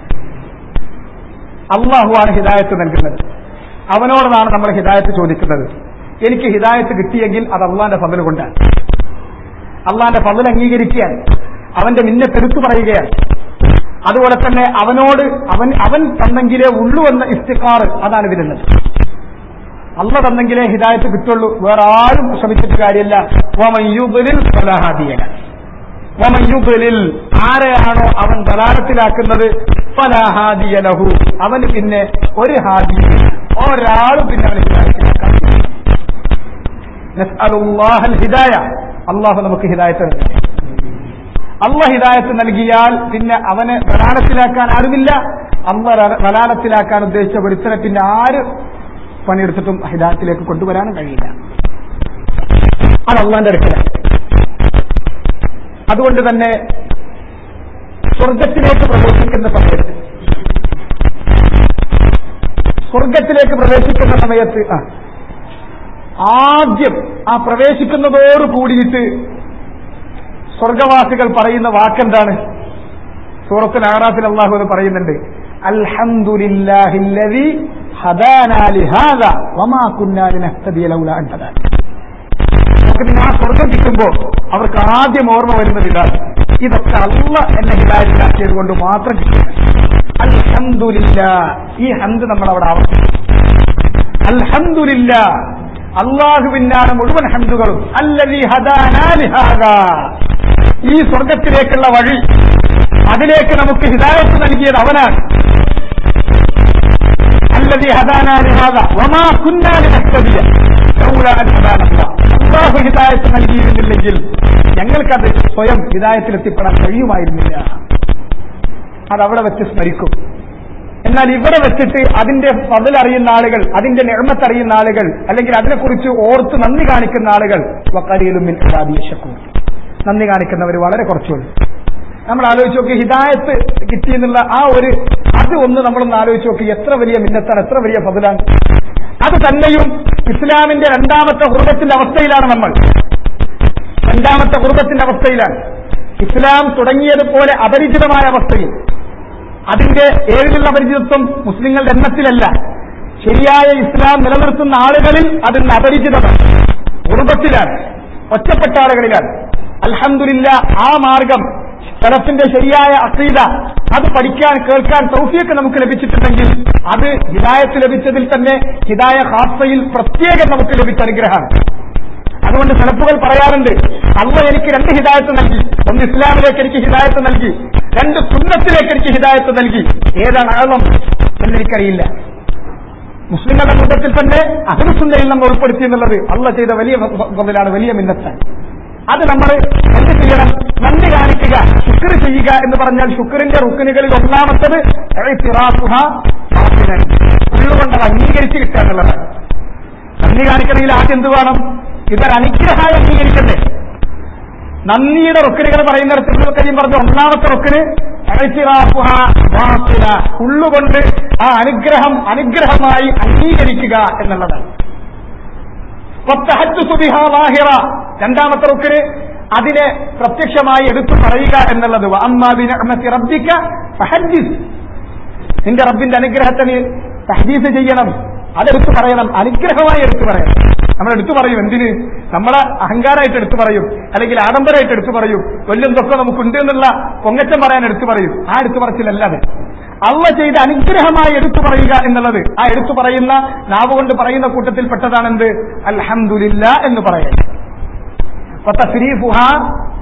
അള്ളാഹുവാണ് ഹിദായത്ത് നൽകുന്നത് അവനോടാണ് നമ്മൾ ഹിദായത്ത് ചോദിക്കുന്നത് എനിക്ക് ഹിദായത്ത് കിട്ടിയെങ്കിൽ അത് അള്ളാന്റെ ഫضل കൊണ്ടാണ് അള്ളാന്റെ ഫضل അംഗീകരിക്കുകയാണ് അവന്റെ മിന്നത്തെടുത്തു പറയുകയാണ് അതുപോലെ തന്നെ അവനോട് അവൻ അവൻ തന്നെങ്കിലേ ഉള്ളൂ എന്ന ഇസ്തിഖാർ അതാണ് ഇതിലുള്ളത് അള്ള തന്നെങ്കിലേ ഹിദായത്ത് കിട്ടുള്ളൂ വേറെ ആരും ശ്രമിച്ചിട്ട് കാര്യമില്ല വമൻ യുദ്ലിൽ ഫലാ ഹാദിയല. വമൻ യുദ്ലിൽ ആരെയാണോ അവൻ ദലാലത്തിലാക്കുന്നത് ഫലാ ഹാദിയ ലഹു അവന് പിന്നെ ഒരു ഹാദിയും ഒരാളും പിന്നെ അവന് ഹിദായത്തിലാക്കാൻ നസ്അലുല്ലാഹൽ ഹിദായ അള്ളാഹു നമുക്ക് ഹിദായത്ത് നൽകി അള്ള ഹിദായത്ത് നൽകിയാൽ പിന്നെ അവനെ വലാലത്തിലാക്കാൻ ആരുമില്ല അള്ള വലാലത്തിലാക്കാൻ ഉദ്ദേശിച്ച ഒരുത്തനെ പിന്നെ ആര് പണിയെടുത്തിട്ടും ഹിദായത്തിലേക്ക് കൊണ്ടുവരാനും കഴിയില്ല അത് അള്ളാന്റെ അടുക്കലാണ് അതുകൊണ്ട് തന്നെ സ്വർഗത്തിലേക്ക് പ്രവേശിക്കുന്ന സമയത്ത് സ്വർഗത്തിലേക്ക് പ്രവേശിക്കുന്ന സമയത്ത് ആ ആദ്യം ആ പ്രവേശിക്കുന്നതോട് കൂടിയിട്ട് സ്വർഗവാസികൾ പറയുന്ന വാക്കെന്താണ് സൂറത്തുൽ ആറാഫിൽ അള്ളാഹു അത് പറയുന്നുണ്ട് അൽഹംദുലില്ലാഹില്ലദി ഹദാനാ ലിഹാദ വമാ കുന്നാ ലിനഹ്തദിയ ലൗലാ അൻ ഹദാന നമുക്ക് പിന്നെ ആ സ്വർഗം കിട്ടുമ്പോ അവർക്ക് ആദ്യം ഓർമ്മ വരുന്നത് ഇതാണ് ഇതൊക്കെ അല്ല എന്നെ ഹിദായത്തിലാക്കിയത് കൊണ്ട് മാത്രം കിട്ടും അൽഹംദുലില്ല ഈ ഹന്ത് നമ്മൾ അവിടെ ആവർത്തിക്കും അൽഹംദുലില്ല അള്ളാഹുവിനാണ് മുഴുവൻ ഹന്തുകളും അല്ലതി ഹദാനാ ലിഹാദ ഈ സ്വർഗത്തിലേക്കുള്ള വഴി അതിലേക്ക് നമുക്ക് ഹിദായത്ത് നൽകിയത് അവനാണ് الذي هدانا لهذا وما كنا لنهتدي لولا ان هدانا الله അള്ളാഹു ഹിദായത്ത് നൽകിയിരുന്നില്ലെങ്കിൽ ഞങ്ങൾക്കത് സ്വയം ഹിദായത്തിലെത്തിപ്പെടാൻ കഴിയുമായിരുന്നില്ല അത് അവിടെ വെച്ച് സ്മരിക്കും എന്നാൽ ഇവിടെ വെച്ചിട്ട് അതിന്റെ പതിൽ അറിയുന്ന ആളുകൾ അതിന്റെ നിർമ്മത്ത് അറിയുന്ന ആളുകൾ അല്ലെങ്കിൽ അതിനെക്കുറിച്ച് ഓർത്ത് നന്ദി കാണിക്കുന്ന ആളുകൾ വക്കരിയിലും ശക്കൂർ നന്ദി കാണിക്കുന്നവർ വളരെ കുറച്ചുള്ളൂ നമ്മൾ ആലോചിച്ച് നോക്കി ഹിദായത്ത് കിട്ടി എന്നുള്ള ആ ഒരു അത് ഒന്ന് നമ്മളൊന്ന് ആലോചിച്ച് നോക്കി എത്ര വലിയ മിന്നത്താണ് എത്ര വലിയ പതിലാണ് അത് തന്നെയും ഇസ്ലാമിന്റെ രണ്ടാമത്തെ ഹൃദത്തിന്റെ അവസ്ഥയിലാണ് നമ്മൾ രണ്ടാമത്തെ ഹൃദത്തിന്റെ അവസ്ഥയിലാണ് ഇസ്ലാം തുടങ്ങിയതുപോലെ അപരിചിതമായ അവസ്ഥയിൽ അതിന്റെ ഏഴിലുള്ള അപരിചിതത്വം മുസ്ലിങ്ങളുടെ എണ്ണത്തിലല്ല ശരിയായ ഇസ്ലാം നിലനിർത്തുന്ന ആളുകളിൽ അതിന് അപരിചിതമാണ് കുടുംബത്തിലാണ് ഒറ്റപ്പെട്ട ആളുകളിലാണ് അൽഹംദുലില്ല ആ മാർഗം സലഫിന്റെ ശരിയായ അസീത അത് പഠിക്കാൻ കേൾക്കാൻ തൗഫീക്ക് നമുക്ക് ലഭിച്ചിട്ടുണ്ടെങ്കിൽ അത് ഹിദായത്ത് ലഭിച്ചതിൽ തന്നെ ഹിദായ ഹാസയിൽ പ്രത്യേകം നമുക്ക് ലഭിച്ച അനുഗ്രഹമാണ് അതുകൊണ്ട് സെലഫുകൾ പറയാറുണ്ട് അള്ള എനിക്ക് രണ്ട് ഹിദായത്ത് നൽകി ഒന്ന് ഇസ്ലാമിലേക്ക് എനിക്ക് ഹിദായത്ത് നൽകി രണ്ട് സുന്നത്തിലേക്ക് എനിക്ക് ഹിദായത്ത് നൽകി ഏതാണ് ആഴം എന്നെനിക്കറിയില്ല മുസ്ലിങ്ങളുടെ കൂട്ടത്തിൽ തന്നെ അഹ്ലുസുന്നയിൽ നമ്മൾ ഉൾപ്പെടുത്തി എന്നുള്ളത് അള്ള ചെയ്ത വലിയ മുതലാണ് വലിയ മിന്നത്താണ് അത് നമ്മൾ എന്ത് ചെയ്യണം നന്ദി കാണിക്കുക ശുക്ർ ചെയ്യുക എന്ന് പറഞ്ഞാൽ ശുക്രിന്റെ റുക്കിനുകളിൽ ഒന്നാമത്തത് ഇഅ്തിറാഫുഹ ബാത്തിനൻ. ഉള്ളുകൊണ്ട് അത് അംഗീകരിച്ച് കിട്ടുക എന്നുള്ളതാണ് നന്ദി കാണിക്കണമെങ്കിൽ ആദ്യം എന്ത് വേണം ഇതൊരു അനുഗ്രഹമായി അംഗീകരിക്കണ്ടേ നന്ദിയുടെ റുക്കിനുകൾ പറയുന്നിടത്ത് ഇബ്നുൽ ഖയ്യിം പറഞ്ഞ ഒന്നാമത്തെ റുക്കിന് ഇഅ്തിറാഫുഹ ബാത്തിന. ഉള്ളുകൊണ്ട് ആ അനുഗ്രഹം അനുഗ്രഹമായി അംഗീകരിക്കുക എന്നുള്ളതാണ് വത്തഹദ്ദുസു ബിഹാ ലാഹിറ. രണ്ടാമത്തെ റുക്കിന് അതിനെ പ്രത്യക്ഷമായി എടുത്തു പറയുക എന്നുള്ളത് വഅമ്മാ ബിനിഅ്മതി റബ്ബിക ഫഹദ്ദിസ് നിന്റെ റബ്ബിന്റെ അനുഗ്രഹത്തെ നീ തഹദീസ് ചെയ്യണം അതെടുത്തു പറയണം അനുഗ്രഹമായി എടുത്തു പറയണം നമ്മൾ എടുത്തു പറയും എന്തിന് നമ്മളെ അഹങ്കാരമായിട്ട് എടുത്തു പറയും അല്ലെങ്കിൽ ആഡംബരമായിട്ട് എടുത്തു പറയും കൊല്ലന്തൊക്കെ നമുക്കുണ്ട് എന്നുള്ള പൊങ്ങച്ചം പറയാൻ എടുത്തു പറയും ആ എടുത്തു പറച്ചിലല്ലാതെ അള്ള ചെയ്ത അനുഗ്രഹമായി എടുത്തു പറയുക എന്നുള്ളത് ആ എടുത്തു പറയുന്ന നാവ് കൊണ്ട് പറയുന്ന കൂട്ടത്തിൽപ്പെട്ടതാണെന്ത് അൽഹംദുലില്ല എന്ന് പറയാം ഫതസ്രീഫുഹാ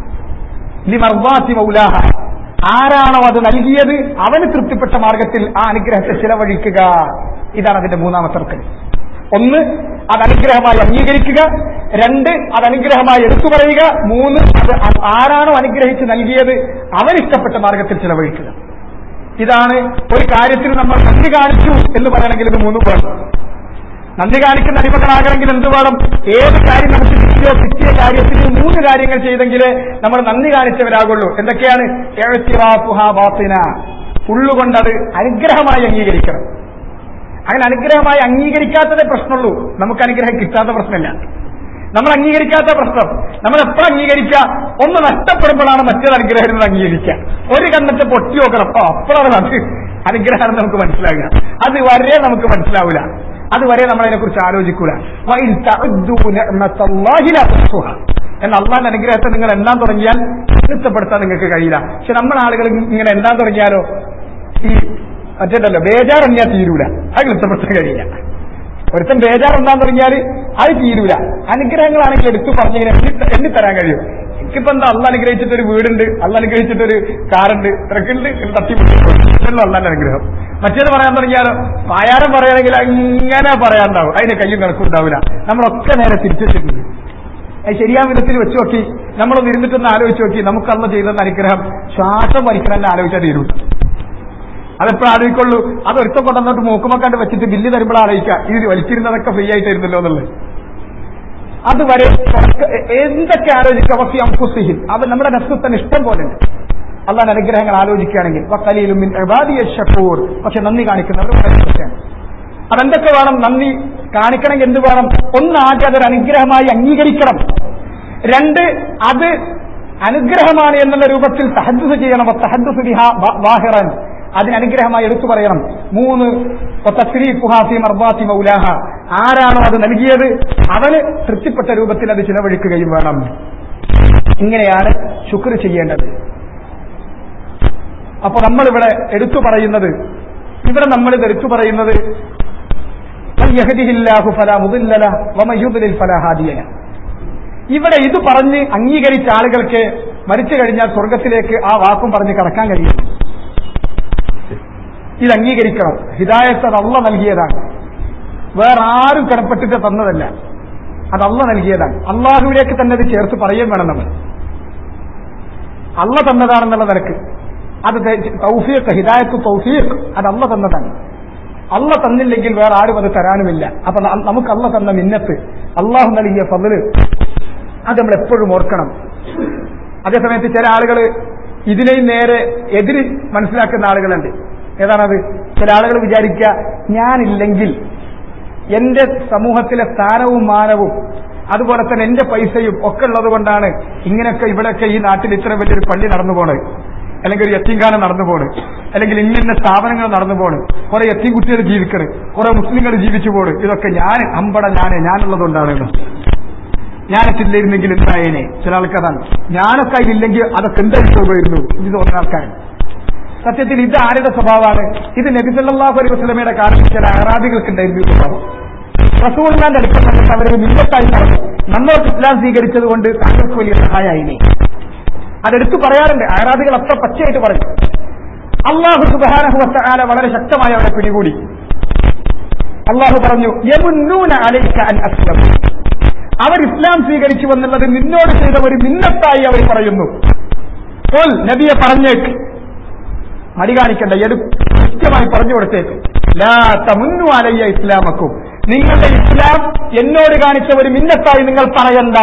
ലിമർവാത്തി മൗലാഹ ആരാണോ അത് നൽകിയത് അവന് തൃപ്തിപ്പെട്ട മാർഗത്തിൽ ആ അനുഗ്രഹത്തെ ചിലവഴിക്കുക ഇതാണ് അതിന്റെ മൂന്നാമത്തെ തർക്കം ഒന്ന് അത് അനുഗ്രഹമായി അംഗീകരിക്കുക രണ്ട് അത് അനുഗ്രഹമായി എടുത്തു പറയുക മൂന്ന് അത് ആരാണോ അനുഗ്രഹിച്ച് നൽകിയത് അവനിഷ്ടപ്പെട്ട മാർഗത്തിൽ ചിലവഴിക്കുക ഇതാണ് ഒരു കാര്യത്തിൽ നമ്മൾ നന്ദി കാണിച്ചു എന്ന് പറയണമെങ്കിൽ ഇത് മൂന്ന് വേണം നന്ദി കാണിക്കുന്ന അടിമകളാകണമെങ്കിൽ എന്ത് വേണം ഏത് കാര്യം നമുക്ക് കിട്ടിയോ കിട്ടിയ കാര്യത്തിന് മൂന്ന് കാര്യങ്ങൾ ചെയ്തെങ്കിലേ നമ്മൾ നന്ദി കാണിച്ചവരാകുള്ളൂ എന്തൊക്കെയാണ് എഴുത്തിറാഫുഹ ബാത്തിന ഉള്ളുകൊണ്ടത് അനുഗ്രഹമായി അംഗീകരിക്കണം അങ്ങനെ അനുഗ്രഹമായി അംഗീകരിക്കാത്തതേ പ്രശ്നമുള്ളൂ നമുക്ക് അനുഗ്രഹം കിട്ടാത്ത പ്രശ്നമില്ല നമ്മൾ അംഗീകരിക്കാത്ത പ്രശ്നം നമ്മൾ എപ്പോൾ അംഗീകരിക്കുക ഒന്ന് നഷ്ടപ്പെടുമ്പോഴാണ് മറ്റൊരു അനുഗ്രഹം അംഗീകരിക്കുക ഒരു കണ്ണത്തെ പൊട്ടി നോക്കണം അപ്പൊ അപ്പോഴാണ് നമുക്ക് അനുഗ്രഹം നമുക്ക് മനസ്സിലാകുക അത് വരെ നമുക്ക് മനസ്സിലാവില്ല അതുവരെ നമ്മൾ അതിനെക്കുറിച്ച് ആലോചിക്കൂല വൈൻ തഅദ്ദു നിഅ്മത്തല്ലാഹി ലാ തുഹ്സുഹാ. എന്ന അള്ളാന്റെ അനുഗ്രഹത്തെ നിങ്ങൾ എണ്ണാൻ തുടങ്ങിയാൽ തൃപ്തപ്പെടുത്താൻ നിങ്ങൾക്ക് കഴിയില്ല പക്ഷെ നമ്മുടെ ആളുകൾ ഇങ്ങനെ എണ്ണാൻ തുടങ്ങിയാലോ ഈ മറ്റേണ്ടല്ലോ ബേജാറെണ്ണിയാൽ തീരൂല അത് തൃപ്തപ്പെടുത്താൻ കഴിയില്ല ഒരുത്തൻ ബേജാറുണ്ടാൻ തുടങ്ങിയാൽ അത് തീരൂല അനുഗ്രഹങ്ങളാണെങ്കിൽ എടുത്തു പറഞ്ഞിങ്ങനെ എണ്ണി എണ്ണി തരാൻ കഴിയും എനിക്കിപ്പോ എന്താ അള്ള അനുഗ്രഹിച്ചിട്ടൊരു വീടുണ്ട് അള്ള അനുഗ്രഹിച്ചിട്ടൊരു കാറുണ്ട് ഇത്രക്കുണ്ട് തട്ടിപ്പിടിച്ചു അള്ളാന്റെ അനുഗ്രഹം മറ്റേത് പറയാൻ തുടങ്ങിയാലോ പായാരം പറയുകയാണെങ്കിൽ അങ്ങനെ പറയാണ്ടാവും അതിന് കയ്യും കണക്കും ഉണ്ടാവില്ല നമ്മളൊക്കെ നേരെ തിരിച്ചിട്ടുണ്ട് അത് ശരിയാ വിധത്തിൽ വെച്ച് നോക്കി നമ്മളൊന്ന് ഇരുന്നിട്ടൊന്ന് ആലോചിച്ച് നോക്കി നമുക്ക് അള്ള ചെയ്തെന്ന അനുഗ്രഹം ശ്വാസം വലിക്കണമെന്ന് ആലോചിച്ചാൽ തീരും അതെപ്പോഴും ആലോചിക്കുള്ളൂ അത് ഒരുത്തം കൊണ്ടുവന്നിട്ട് മൂക്കുമക്കാണ്ട് വെച്ചിട്ട് ബില്ല് തരുമ്പോൾ ആലോചിക്കുക ഇത് വലിച്ചിരുന്നതൊക്കെ ഫ്രീ ആയിട്ടായിരുന്നല്ലോ എന്നുള്ളത് അതുവരെ സ്വർക്ക്- എന്തൊക്കെ ആലോചിക്കുക വസി അംഫുസിഹിൻ അത് നമ്മുടെ നഫ്സത്തിന് ഇഷ്ടം പോലെ ഉണ്ട് അള്ളാഹ് അനുഗ്രഹങ്ങൾ ആലോചിക്കുകയാണെങ്കിൽ വക്കലയിലും മിൻ ഇബാദിയ ഷക്കൂർ പക്ഷെ നന്ദി കാണിക്കുന്നവർ വളരെ കുറച്ചാണ് അതെന്തൊക്കെ വേണം നന്ദി കാണിക്കണമെങ്കിൽ എന്ത് വേണം ഒന്ന് ആദ്യം അതൊരു അനുഗ്രഹമായി അംഗീകരിക്കണം രണ്ട് അത് അനുഗ്രഹമാണ് എന്നുള്ള രൂപത്തിൽ തഹദ്ദുസ് ചെയ്യണം തഹദ്ദുസ് ബിഹാ വാഹിറൻ അതിന് അനുഗ്രഹമായി എടുത്തു പറയണം മൂന്ന് തസ്രീഫുഹാഫി മർബാത്തി മൗലാഹ ആരാണോ അത് നൽകിയത് അവന് തൃപ്തിപ്പെട്ട രൂപത്തിൽ അത് ചിലവഴിക്കുകയും വേണം ഇങ്ങനെയാണ് ശുക്ർ ചെയ്യേണ്ടത് അപ്പൊ നമ്മളിവിടെ എടുത്തു പറയുന്നത് ഇവിടെ നമ്മൾ ഇത് എടുത്തു പറയുന്നത് "മൻ യഹ്ദിഹില്ലാഹു ഫലാ മുദില്ല ലഹ് വമൻ യുദ്ലിൽ ഫലാ ഹാദിയ ലഹ്." ഇവിടെ ഇത് പറഞ്ഞ് അംഗീകരിച്ച ആളുകൾക്ക് മരിച്ചു കഴിഞ്ഞാൽ സ്വർഗത്തിലേക്ക് ആ വാക്കും പറഞ്ഞ് കടക്കാൻ കഴിയും ഇത് അംഗീകരിക്കണം ഹിദായത്ത് അത് അള്ള നൽകിയതാണ് വേറെ ആരും കടപ്പെട്ടിട്ട് തന്നതല്ല അത് അള്ള നൽകിയതാണ് അള്ളാഹുവിലേക്ക് തന്നെ അത് ചേർത്ത് പറയുകയും വേണം നമ്മൾ അള്ള തന്നതാണെന്നുള്ള നിലക്ക് അത് തൗഫീഖ് ഹിദായത്ത് തൗഫീഖ് അത് അള്ള തന്നതാണ് അള്ള തന്നില്ലെങ്കിൽ വേറെ ആരും അത് തരാനുമില്ല അപ്പൊ ന- നമുക്ക് അള്ള തന്ന മിന്നത്ത് അള്ളാഹു നൽകിയ ഫضല് അത് നമ്മൾ എപ്പോഴും ഓർക്കണം അതേസമയത്ത് ചില ആളുകൾ ഇതിനെയും നേരെ എതിര് മനസ്സിലാക്കുന്ന ആളുകളുണ്ട് ഏതാണത് ചില ആളുകൾ വിചാരിക്കുക ഞാനില്ലെങ്കിൽ എന്റെ സമൂഹത്തിലെ സ്ഥാനവും മാനവും അതുപോലെ തന്നെ എന്റെ പൈസയും ഒക്കെ ഉള്ളത് കൊണ്ടാണ് ഇങ്ങനെയൊക്കെ ഇവിടെയൊക്കെ ഈ നാട്ടിൽ ഇത്ര വലിയൊരു പള്ളി നടന്നു പോണത് അല്ലെങ്കിൽ ഒരു യത്തീംഖാനം നടന്നു പോണ് അല്ലെങ്കിൽ ഇന്ന സ്ഥാപനങ്ങൾ നടന്നു പോണ് കുറെ യത്തീം കുട്ടികൾ ജീവിക്കണ് കുറെ മുസ്ലിങ്ങൾ ജീവിച്ചു പോണ് ഇതൊക്കെ ഞാൻ അമ്പട ഞാനേ ഞാനുള്ളതുകൊണ്ടാണ് എന്ന്. ഞാനൊക്കെ ഇല്ലായിരുന്നെങ്കിൽ എന്തായേനെ ചില ആൾക്കാരാണ് ഞാനൊക്കെ അതിലില്ലെങ്കിൽ അതൊക്കെ എന്തായിട്ട് പോയിരുന്നു ഇത് തോന്നുന്ന ആൾക്കാരാണ് സത്യത്തിൽ ഇത് ആരുടെ സ്വഭാവമാണ് ഇത് നബി സല്ലല്ലാഹു അലൈഹി വസല്ലമയുടെ കാലത്ത് ചില അറാബികൾക്ക് ഉണ്ടായിരുന്നു ഈ സ്വഭാവം റസൂലിന്റെ അടുക്കൽ വന്നിട്ട് അവർ മില്ലത്തായി പറഞ്ഞു നമ്മൾക്ക് ഇസ്ലാം സ്വീകരിച്ചത് കൊണ്ട് താങ്കൾക്ക് വലിയ സഹായമായില്ലേ അതെടുത്തു പറയാറുണ്ട് ആരാധികൾ അത്ര പച്ചയായിട്ട് പറയും അള്ളാഹു സുബാനഹുവല വളരെ ശക്തമായി അവരെ പിടികൂടി അള്ളാഹു പറഞ്ഞു യമുന്നൂന അലൈക അൻ അസ്ലം അവർ ഇസ്ലാം സ്വീകരിച്ചു എന്നുള്ളത് നിന്നോട് ചെയ്ത ഒരു മിന്നത്തായി അവർ പറയുന്നു പോൽ നബിയെ പറഞ്ഞേക്ക് മടി കാണിക്കണ്ട എടു കൃത്യമായി പറഞ്ഞു കൊടുത്തേക്ക് ലാ തമുന്നു അലയ്യ ഇസ്ലാമക്കും നിങ്ങളുടെ ഇസ്ലാം എന്നോട് കാണിച്ച ഒരു മിന്നത്തായി നിങ്ങൾ പറയണ്ട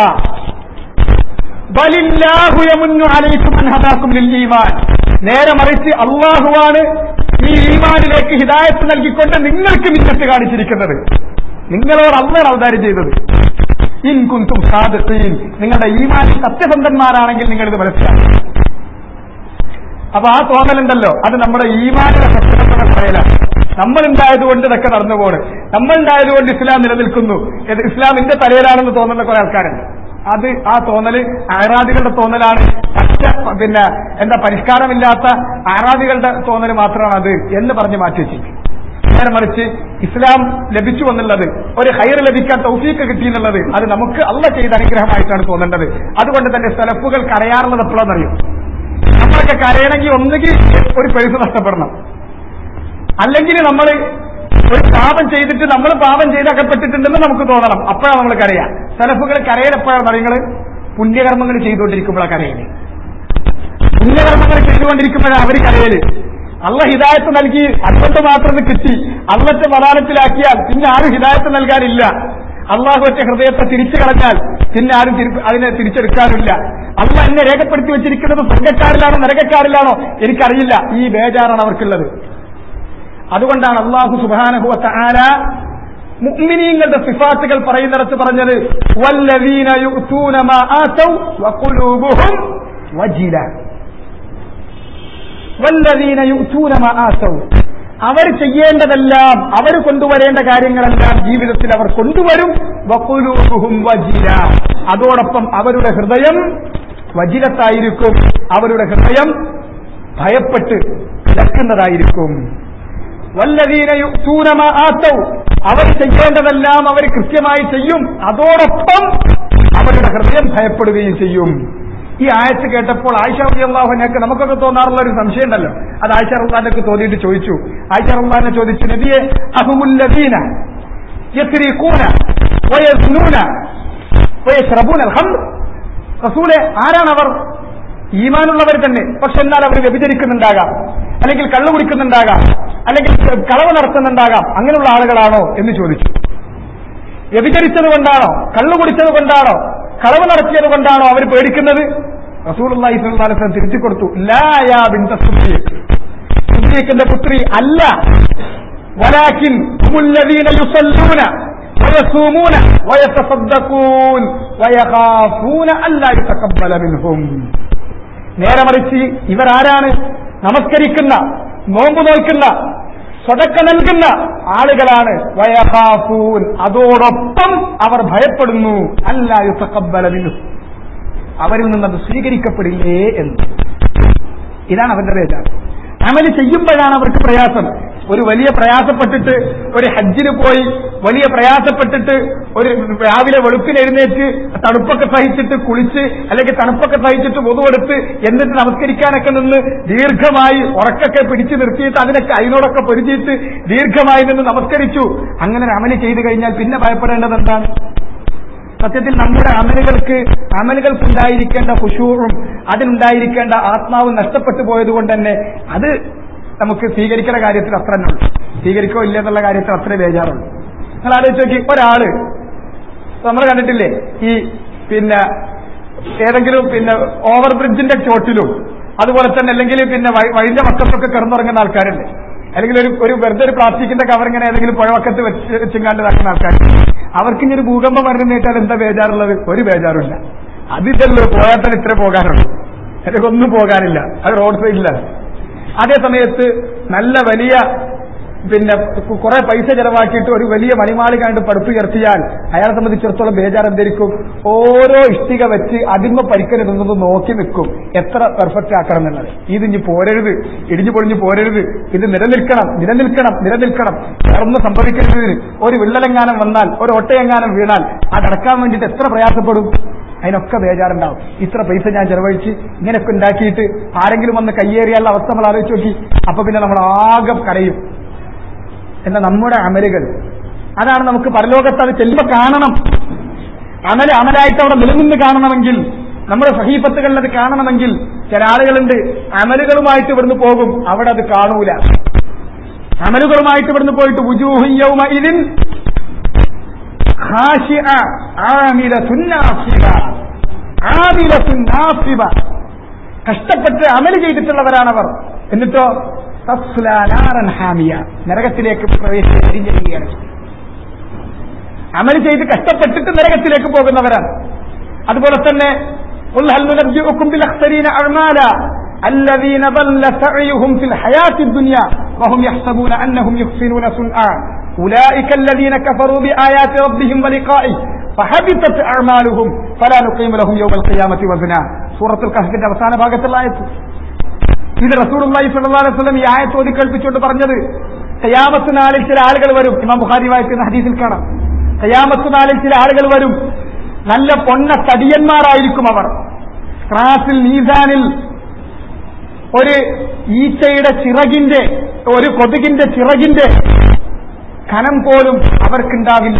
ബലില്ലാഹു യമുന്നു അലൈക്കും അൻ ഹദാക്കും ലിൽ ഈമാൻ നേരെ മറിച്ച് അള്ളാഹുവാണ് ഈ ഈമാനിലേക്ക് ഹിദായത്ത് നൽകിക്കൊണ്ട് നിങ്ങൾക്ക് മിന്നത്ത് കാണിച്ചിരിക്കുന്നത് നിങ്ങളോട് അള്ളാഹ് അവതാരം ചെയ്തത് ഇൻ കുന്തും സാദിഖീൻ നിങ്ങളുടെ ഈമാനിൽ സത്യസന്ധന്മാരാണെങ്കിൽ നിങ്ങൾ ഇത് മനസ്സിലാക്കും അപ്പൊ ആ തോന്നലുണ്ടല്ലോ അത് നമ്മുടെ ഈമാനിനെ സത്യസന്ധത പറയലാണ് നമ്മളുണ്ടായതുകൊണ്ട് ഇതൊക്കെ നടന്നുപോണ് നമ്മളുണ്ടായതുകൊണ്ട് ഇസ്ലാം നിലനിൽക്കുന്നു ഇത് ഇസ്ലാമിന്റെ തലയിലാണെന്ന് തോന്നുന്ന കുറെ ആൾക്കാരുണ്ട് അത് ആ തോന്നല് ആരാധികളുടെ തോന്നലാണ് പച്ച പിന്നെ എന്താ പരിഷ്കാരമില്ലാത്ത ആരാധികളുടെ തോന്നൽ മാത്രമാണ് അത് എന്ന് പറഞ്ഞ് മാറ്റി വെച്ചിരിക്കും നേരെ മറിച്ച് ഇസ്ലാം ലഭിച്ചു എന്നുള്ളത് ഒരു ഹൈർ ലഭിക്കാൻ തൗഫീക്ക് കിട്ടി എന്നുള്ളത് അത് നമുക്ക് അല്ല ചെയ്ത അനുഗ്രഹമായിട്ടാണ് തോന്നേണ്ടത് അതുകൊണ്ട് തന്നെ സ്ഥലപ്പുകൾ കരയാറുള്ളത് എപ്പോഴാണെന്നറിയും നമ്മളൊക്കെ കരയണമെങ്കിൽ ഒന്നുകിൽ ഒരു പൈസ നഷ്ടപ്പെടണം അല്ലെങ്കിൽ നമ്മൾ ഒരു പാപം ചെയ്തിട്ട് നമ്മൾ പാപം ചെയ്തകപ്പെട്ടിട്ടുണ്ടെന്ന് നമുക്ക് തോന്നണം അപ്പോഴാണ് നമ്മൾ കരയാ സെലഫുകൾ കരയിലെപ്പോഴാണ് നിങ്ങൾ പുണ്യകർമ്മങ്ങൾ ചെയ്തുകൊണ്ടിരിക്കുമ്പോഴാണ് കരയല് പുണ്യകർമ്മങ്ങൾ ചെയ്തുകൊണ്ടിരിക്കുമ്പോഴാണ് അവർ കരയല് അള്ള ഹിദായത്ത് നൽകി അതുകൊണ്ട് മാത്രം ഇത് കിട്ടി അള്ളത്തെ മതാനത്തിലാക്കിയാൽ പിന്നെ ആരും ഹിദായത്ത് നൽകാനില്ല അള്ളാഹു ഒറ്റ ഹൃദയത്തെ തിരിച്ചു കളഞ്ഞാൽ പിന്നെ ആരും തിരി- അതിനെ തിരിച്ചെടുക്കാനില്ല അള്ള എന്നെ രേഖപ്പെടുത്തി വെച്ചിരിക്കുന്നത് സ്വർഗക്കാരിലാണോ നരകക്കാരിലാണോ എനിക്കറിയില്ല ഈ ബേജാറാണ് അവർക്കുള്ളത് അതുകൊണ്ടാണ് അള്ളാഹു സുബാനഹുവത്ത ആല മുഅ്മിനീങ്ങളുടെ സിഫാത്തുകൾ പറയുന്നിടത്ത് പറഞ്ഞത് വല്ലദീന യുഅ്തൂന മാ ആതൗ വഖുലൂബുഹും വജില വല്ലദീന യുഅ്തൂന മാ ആതൗ അവർ ചെയ്യേണ്ടതെല്ലാം അവർ കൊണ്ടുവരേണ്ട കാര്യങ്ങളെല്ലാം ജീവിതത്തിൽ അവർ കൊണ്ടുവരും വഖുലൂബുഹും വജില അതോടൊപ്പം അവരുടെ ഹൃദയം വജിലത്തായിരിക്കും അവരുടെ ഹൃദയം ഭയപ്പെട്ട് കിടക്കുന്നതായിരിക്കും വല്ലതീന യുക്തൂന മാ ആത്തൗ അവർ ചെയ്യേണ്ടതെല്ലാം അവർ കൃത്യമായി ചെയ്യും അതോടൊപ്പം അവരുടെ ഹൃദയം ഭയപ്പെടുകയും ചെയ്യും ഈ ആയത്ത് കേട്ടപ്പോൾ ആയിഷ അള്ളാഹുനക്ക് നമുക്കൊക്കെ തോന്നാറുള്ള ഒരു സംശയം ഉണ്ടല്ലോ അത് ആയിഷ റഹ്മാനക്ക് തോന്നിയിട്ട് ചോദിച്ചു ആയിഷ റഹ്മാനെ ചോദിച്ചു നബിയെ അഹുമുല്ലദീന യസ്രീഖൂന വയസ്നൂന വയശ്രബൂന അൽഹംദ് റസൂലെ ആരാണവർ ഈമാനുള്ളവർ തന്നെ പക്ഷെ എന്നാൽ അവർ വ്യഭിചരിക്കുന്നുണ്ടാകാം അല്ലെങ്കിൽ കള്ളു കുടിക്കുന്നുണ്ടാകാം അല്ലെങ്കിൽ കളവ് നടത്തുന്നുണ്ടാകാം അങ്ങനെയുള്ള ആളുകളാണോ എന്ന് ചോദിച്ചു വ്യഭിചരിച്ചത് കൊണ്ടാണോ കള്ളു കുടിച്ചത് കൊണ്ടാണോ കളവ് നടത്തിയത് കൊണ്ടാണോ അവർ പേടിക്കുന്നത് റസൂൽ അള്ളാഹി സ്വലം തിരിച്ചു കൊടുത്തു ലായാ ബിൻ സുദ്ദീഖിന്റെ പുത്രി അല്ല വലാക്കിൻ ഹുമുല്ലദീന യുസല്ലൂന ويصومون ويتصدقون ويخافون ألا يتقبل منهم നേരെ മറിച്ച് ഇവരാരാണ് നമസ്കരിക്കുന്ന നോമ്പ് നോൽക്കുന്ന സ്വതക്ക നൽകുന്ന ആളുകളാണ് വയഹാഫൂൻ അതോടൊപ്പം അവർ ഭയപ്പെടുന്നു അല്ല യുത്തക്കബലമിനു അവരിൽ നിന്നത് സ്വീകരിക്കപ്പെടില്ലേ എന്ന് ഇതാണ് അവരുടെ ബേജാർ അമല് ചെയ്യുമ്പോഴാണ് അവർക്ക് പ്രയാസം ഒരു വലിയ പ്രയാസപ്പെട്ടിട്ട് ഒരു ഹജ്ജിന് പോയി വലിയ പ്രയാസപ്പെട്ടിട്ട് ഒരു രാവിലെ വെളുപ്പിന് എഴുന്നേറ്റ് തണുപ്പൊക്കെ സഹിച്ചിട്ട് കുളിച്ച് അല്ലെങ്കിൽ തണുപ്പൊക്കെ സഹിച്ചിട്ട് പൊതുവെടുത്ത് എന്നിട്ട് നമസ്കരിക്കാനൊക്കെ നിന്ന് ദീർഘമായി ഉറക്കൊക്കെ പിടിച്ചു നിർത്തിയിട്ട് അതിനൊക്കെ അതിനോടൊക്കെ പൊരുതിയിട്ട് ദീർഘമായി നിന്ന് നമസ്കരിച്ചു അങ്ങനെ അമല് ചെയ്തു കഴിഞ്ഞാൽ പിന്നെ ഭയപ്പെടേണ്ടത് എന്താണ് സത്യത്തിൽ നമ്മുടെ അമലുകൾക്ക് അമലുകൾക്കുണ്ടായിരിക്കേണ്ട കുശൂറും അതിനുണ്ടായിരിക്കേണ്ട ആത്മാവ് നഷ്ടപ്പെട്ടു പോയതുകൊണ്ട് തന്നെ അത് നമുക്ക് സ്വീകരിക്കുന്ന കാര്യത്തിൽ അത്ര തന്നെ ഉള്ളൂ സ്വീകരിക്കോ ഇല്ല എന്നുള്ള കാര്യത്തിൽ അത്ര ബേജാറുള്ളൂ നിങ്ങൾ ആലോചിച്ച് നോക്കി ഒരാള് നമ്മൾ കണ്ടിട്ടില്ലേ ഈ പിന്നെ ഏതെങ്കിലും പിന്നെ ഓവർ ബ്രിഡ്ജിന്റെ ചോട്ടിലും അതുപോലെ തന്നെ അല്ലെങ്കിൽ പിന്നെ വഴി- വഴിന്റെ വക്കത്തൊക്കെ കിടന്നുറങ്ങുന്ന ആൾക്കാരുണ്ട് അല്ലെങ്കിൽ ഒരു ഒരു വെറുതെ ഒരു പ്ലാസ്റ്റിക്കിന്റെ കവർ ഇങ്ങനെ ഏതെങ്കിലും പുഴവക്കത്ത് വെച്ച് വെച്ചിങ്ങാണ്ട് നടക്കുന്ന ആൾക്കാർ അവർക്ക് ഇനി ഒരു ഭൂകമ്പം വരണം നേട്ടാൽ എന്താ ബേജാറുള്ളത് ഒരു ബേജാറില്ല അതില്ലല്ലോ പോയാൽ തന്നെ ഇത്ര പോകാനുള്ളൂ അല്ലെങ്കിൽ ഒന്നും പോകാനില്ല അത് റോഡ് സൈഡിലാണ് അതേ സമയത്ത് നല്ല വലിയ പിന്നെ കുറെ പൈസ ചെലവാക്കിയിട്ട് ഒരു വലിയ മണിമാളി കണ്ട് പടുത്തുയർത്തിയാൽ അയാളെ സംബന്ധിച്ചിടത്തോളം ബേജാർ എന്തായിരിക്കും ഓരോ ഇഷ്ടിക വെച്ച് അതിന്മ പരിക്കരുതെന്നത് നോക്കി നിൽക്കും എത്ര പെർഫെക്റ്റ് ആക്കണം എന്നുള്ളത് ഇത് ഇനി പോരരുത് ഇടിഞ്ഞു പൊളിഞ്ഞു പോരരുത് ഇത് നിലനിൽക്കണം നിലനിൽക്കണം നിലനിൽക്കണം വേറൊന്നും സംഭവിക്കരുത് ഒരു വിള്ളലെങ്ങാനം വന്നാൽ ഒരു ഒട്ടയെങ്ങാനം വീണാൽ അതടക്കാൻ വേണ്ടിയിട്ട് എത്ര പ്രയാസപ്പെടും അതിനൊക്കെ ബേജാറുണ്ടാവും ഇത്ര പൈസ ഞാൻ ചെലവഴിച്ച് ഇങ്ങനെയൊക്കെ ഉണ്ടാക്കിയിട്ട് ആരെങ്കിലും വന്ന് കയ്യേറിയാലുള്ള അവസ്ഥ നമ്മൾ ആലോചിച്ച് നോക്കി അപ്പൊ പിന്നെ നമ്മൾ ആകെ കരയും എന്ന നമ്മുടെ അമലുകൾ അതാണ് നമുക്ക് പരലോകത്ത് അത് ചെല്ലുമ്പോൾ കാണണം അമല് അമലായിട്ട് അവിടെ നിലനിന്ന് കാണണമെങ്കിൽ നമ്മുടെ സഹീപത്തുകളിൽ അത് കാണണമെങ്കിൽ ചില ആളുകളുണ്ട് അമലുകളുമായിട്ട് ഇവിടുന്ന് പോകും അവിടെ അത് കാണൂല അമലുകളുമായിട്ട് ഇവിടുന്ന് പോയിട്ട് ഉജൂഹിയൗമ ഇതിൻ خاشعة عاملة ناصبة عاملة ناصبة കഷ്ടപ്പെട്ട് അമല് ചെയ്തിട്ടുള്ളവരാണവർ എന്നിട്ടോ തസ്ല നാറൻ ഹാമിയ നരകത്തിലേക്ക് പ്രവേശിച്ച് എരിഞ്ഞെറിയുകയാണ് അമല് ചെയ്ത് കഷ്ടപ്പെട്ടിട്ട് നരകത്തിലേക്ക് പോകുന്നവരാണ് അതുപോലെ തന്നെ قل هل ننبئكم بالأخسرين أعمالا الذين ضل سعيهم في الحياة الدنيا وهم يحسبون أنهم يحسنون صنعا أولئك الذين كفروا بآيات ربهم ولقائه فحبطت أعمالهم فلا نقيم لهم يوم القيامة وزنا سورة الكهف അവസാന ഭാഗത്തുള്ള ആയത്ത് ഇത് റസൂലുള്ളാഹി സ്വല്ലല്ലാഹു അലൈഹി വസല്ലം ഈ ആയത്ത് ഓതി കേൾപ്പിച്ചുകൊണ്ട് പറഞ്ഞത് ഖിയാമത്ത് നാളിൽ ചില ആളുകൾ വരും ഇമാം ബുഖാരി വായിക്കുന്ന ഹദീസിൽ കാണാം ഖിയാമത്ത് നാളിൽ ചില ആളുകൾ വരും നല്ല പൊന്ന തടിയന്മാരായിരിക്കും അവർ ക്രാസിൽ മീസാനിൽ ഒരു ഈച്ചയുടെ ചിറകിന്റെ ഒരു കൊതുകിന്റെ ചിറകിന്റെ കനം പോലും അവർക്കുണ്ടാവില്ല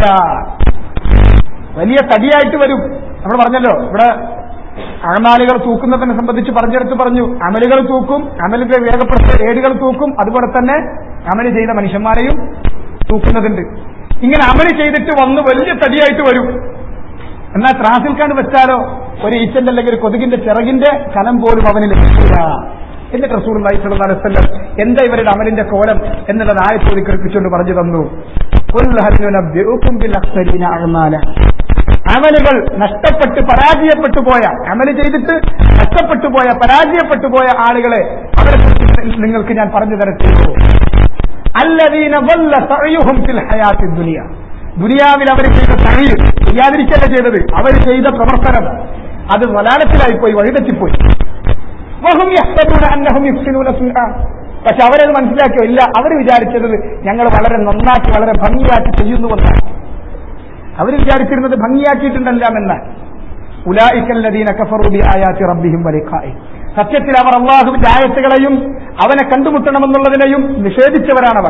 വലിയ തടിയായിട്ട് വരും നമ്മൾ പറഞ്ഞല്ലോ ഇവിടെ അഴമാലുകൾ തൂക്കുന്നതിനെ സംബന്ധിച്ച് പറഞ്ഞെടുത്ത് പറഞ്ഞു അമലുകൾ തൂക്കും അമലുകൾ രേഖപ്പെടുത്തിയ ഏടുകൾ തൂക്കും അതുപോലെ തന്നെ അമല് ചെയ്ത മനുഷ്യന്മാരെയും തൂക്കുന്നതുണ്ട് ഇങ്ങനെ അമല് ചെയ്തിട്ട് വന്ന് വലിയ തടിയായിട്ട് വരും എന്നാൽ ത്രാസിൽ കണ്ട് വെച്ചാലോ ഒരു ഈച്ചന്റെ അല്ലെങ്കിൽ ഒരു കൊതുകിന്റെ ചിറകിന്റെ കനം പോലും അവന് ലഭിക്കില്ല എന്നിട്ട് റസൂൽ അലൈഹി വസല്ലം എന്താ ഇവരുടെ അമലിന്റെ കോലം എന്നുള്ളത് ആയത്തോതി കേൾപ്പിച്ചുകൊണ്ട് പറഞ്ഞു തന്നു "ഖുൽ ഹൽ നുനബ്ബിഉകും ബിൽ അഖ്സരീന അഅ്മാല." അമലുകൾ നഷ്ടപ്പെട്ട് പരാജയപ്പെട്ടു പോയ അമല് ചെയ്തിട്ട് നഷ്ടപ്പെട്ടു പോയ പരാജയപ്പെട്ടു പോയ ആളുകളെ അവരെ കുറിച്ച് നിങ്ങൾക്ക് ഞാൻ പറഞ്ഞു തരട്ടെ അല്ലദീന വല്ല സഅയുഹും ഫിൽ ഹയാത്തി ദുനിയ ദുനിയാവിൽ അവർ ചെയ്ത സഴി ചെയ്യാതിരിക്കല്ല ചെയ്തത് അവർ ചെയ്ത പ്രവർത്തനം അത് വലാലത്തിലായിപ്പോയി വഴിതെറ്റിപ്പോയി വഹും യഹ്സബൂന അന്നഹും യുഹ്സിനൂന സുൻആ. പക്ഷെ അവരത് മനസ്സിലാക്കിയോ ഇല്ല അവർ വിചാരിച്ചത് ഞങ്ങൾ വളരെ നന്നാക്കി വളരെ ഭംഗിയാക്കി ചെയ്യുന്നുവെന്നാണ് അവർ വിചാരിച്ചിരുന്നത് ഭംഗിയാക്കിയിട്ടുണ്ടെല്ലാം എന്നാൽ ഉലായിക്കല്ലദീന കഫറു ബി ആയാത്തി റബ്ബിഹിം വലിഖായി സത്യത്തിൽ അവർ അള്ളാഹുവിന്റെ ആയത്തുകളെയും അവനെ കണ്ടുമുട്ടണമെന്നുള്ളതിനെയും നിഷേധിച്ചവരാണവർ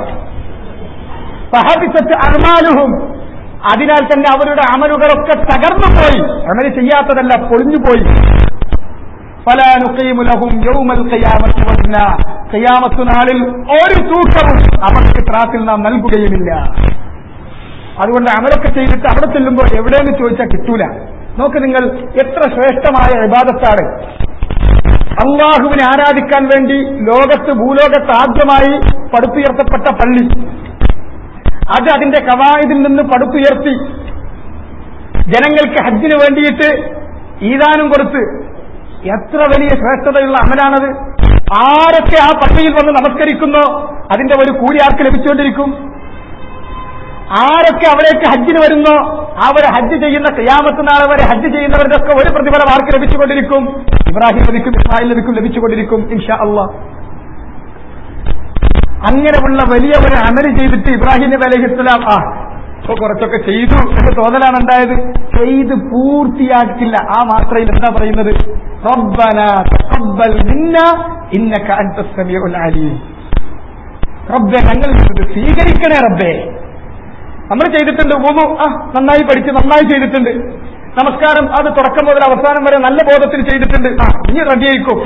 ഫഹബിസത്ത് അർമാലുഹും അതിനാൽ തന്നെ അവരുടെ അമലുകളൊക്കെ തകർന്നു പോയി അമല് ചെയ്യാത്തതല്ല പൊളിഞ്ഞുപോയി فلا نقيم لهم يوم القيامة وزنا ഖിയാമത്ത് നാളിൽ ഒരു തൂക്കവും അവർക്ക് ത്രാസിൽ നാം നൽകുകയുമില്ല അതുകൊണ്ട് അമലൊക്കെ ചെയ്തിട്ട് അവിടെ ചെല്ലുമ്പോൾ എവിടെയെന്ന് ചോദിച്ചാൽ കിട്ടൂല നോക്ക് നിങ്ങൾ എത്ര ശ്രേഷ്ഠമായ വിവാദത്താണ് അള്ളാഹുവിനെ ആരാധിക്കാൻ വേണ്ടി ലോകത്ത് ഭൂലോകത്ത് ആദ്യമായി പടുത്തുയർത്തപ്പെട്ട പള്ളി അത് അതിന്റെ കവായതിൽ നിന്ന് പടുത്തുയർത്തി ജനങ്ങൾക്ക് ഹജ്ജിന് വേണ്ടിയിട്ട് ഈദാനും കൊടുത്ത് എത്ര വലിയ ശ്രേഷ്ഠതയുള്ള അമലാണത് ആരൊക്കെ ആ പള്ളിയിൽ വന്ന് നമസ്കരിക്കുന്നോ അതിന്റെ ഒരു കൂലി ആർക്ക് ലഭിച്ചുകൊണ്ടിരിക്കും ആരൊക്കെ അവിടേക്ക് ഹജ്ജിന് വരുന്നോ അവർ ഹജ്ജ് ചെയ്യുന്ന ക്രിയാമത്ത് നാളെ വരെ ഹജ്ജ് ചെയ്യുന്നവരുടെ ഒക്കെ ഒരു പ്രതിഫലം ആർക്ക് ലഭിച്ചുകൊണ്ടിരിക്കും ഇബ്രാഹിം ലഭിക്കും ഇസ്മായിൽ ലഭിക്കും ലഭിച്ചുകൊണ്ടിരിക്കും ഇൻഷാ അള്ളാഹ് അങ്ങനെയുള്ള വലിയ ഒരു അമല് ചെയ്തിട്ട് ഇബ്രാഹിം നബി അലൈഹി ഇസ്ലാം ആ ഇപ്പൊ കുറച്ചൊക്കെ ചെയ്തു എന്ന് തോന്നലാണ് ഉണ്ടായത് ചെയ്ത് പൂർത്തിയാക്കില്ല ആ മാത്രയിൽ എന്താ പറയുന്നത് റബ്ബന തഖബ്ബൽ മിന്ന ഇന്നക അൻത സമീഉൽ അലീം റബ്ബെ ഞങ്ങൾ ഇത് സ്വീകരിക്കണേ റബ്ബേ നമ്മൾ ചെയ്തിട്ടുണ്ട് വുളു ആ നന്നായി പഠിച്ച് നന്നായി ചെയ്തിട്ടുണ്ട് നമസ്കാരം അത് തുടക്കം മുതൽ അവസാനം വരെ നല്ല ബോധത്തിൽ ചെയ്തിട്ടുണ്ട് ആ ഇനി റെഡിയായിക്കോ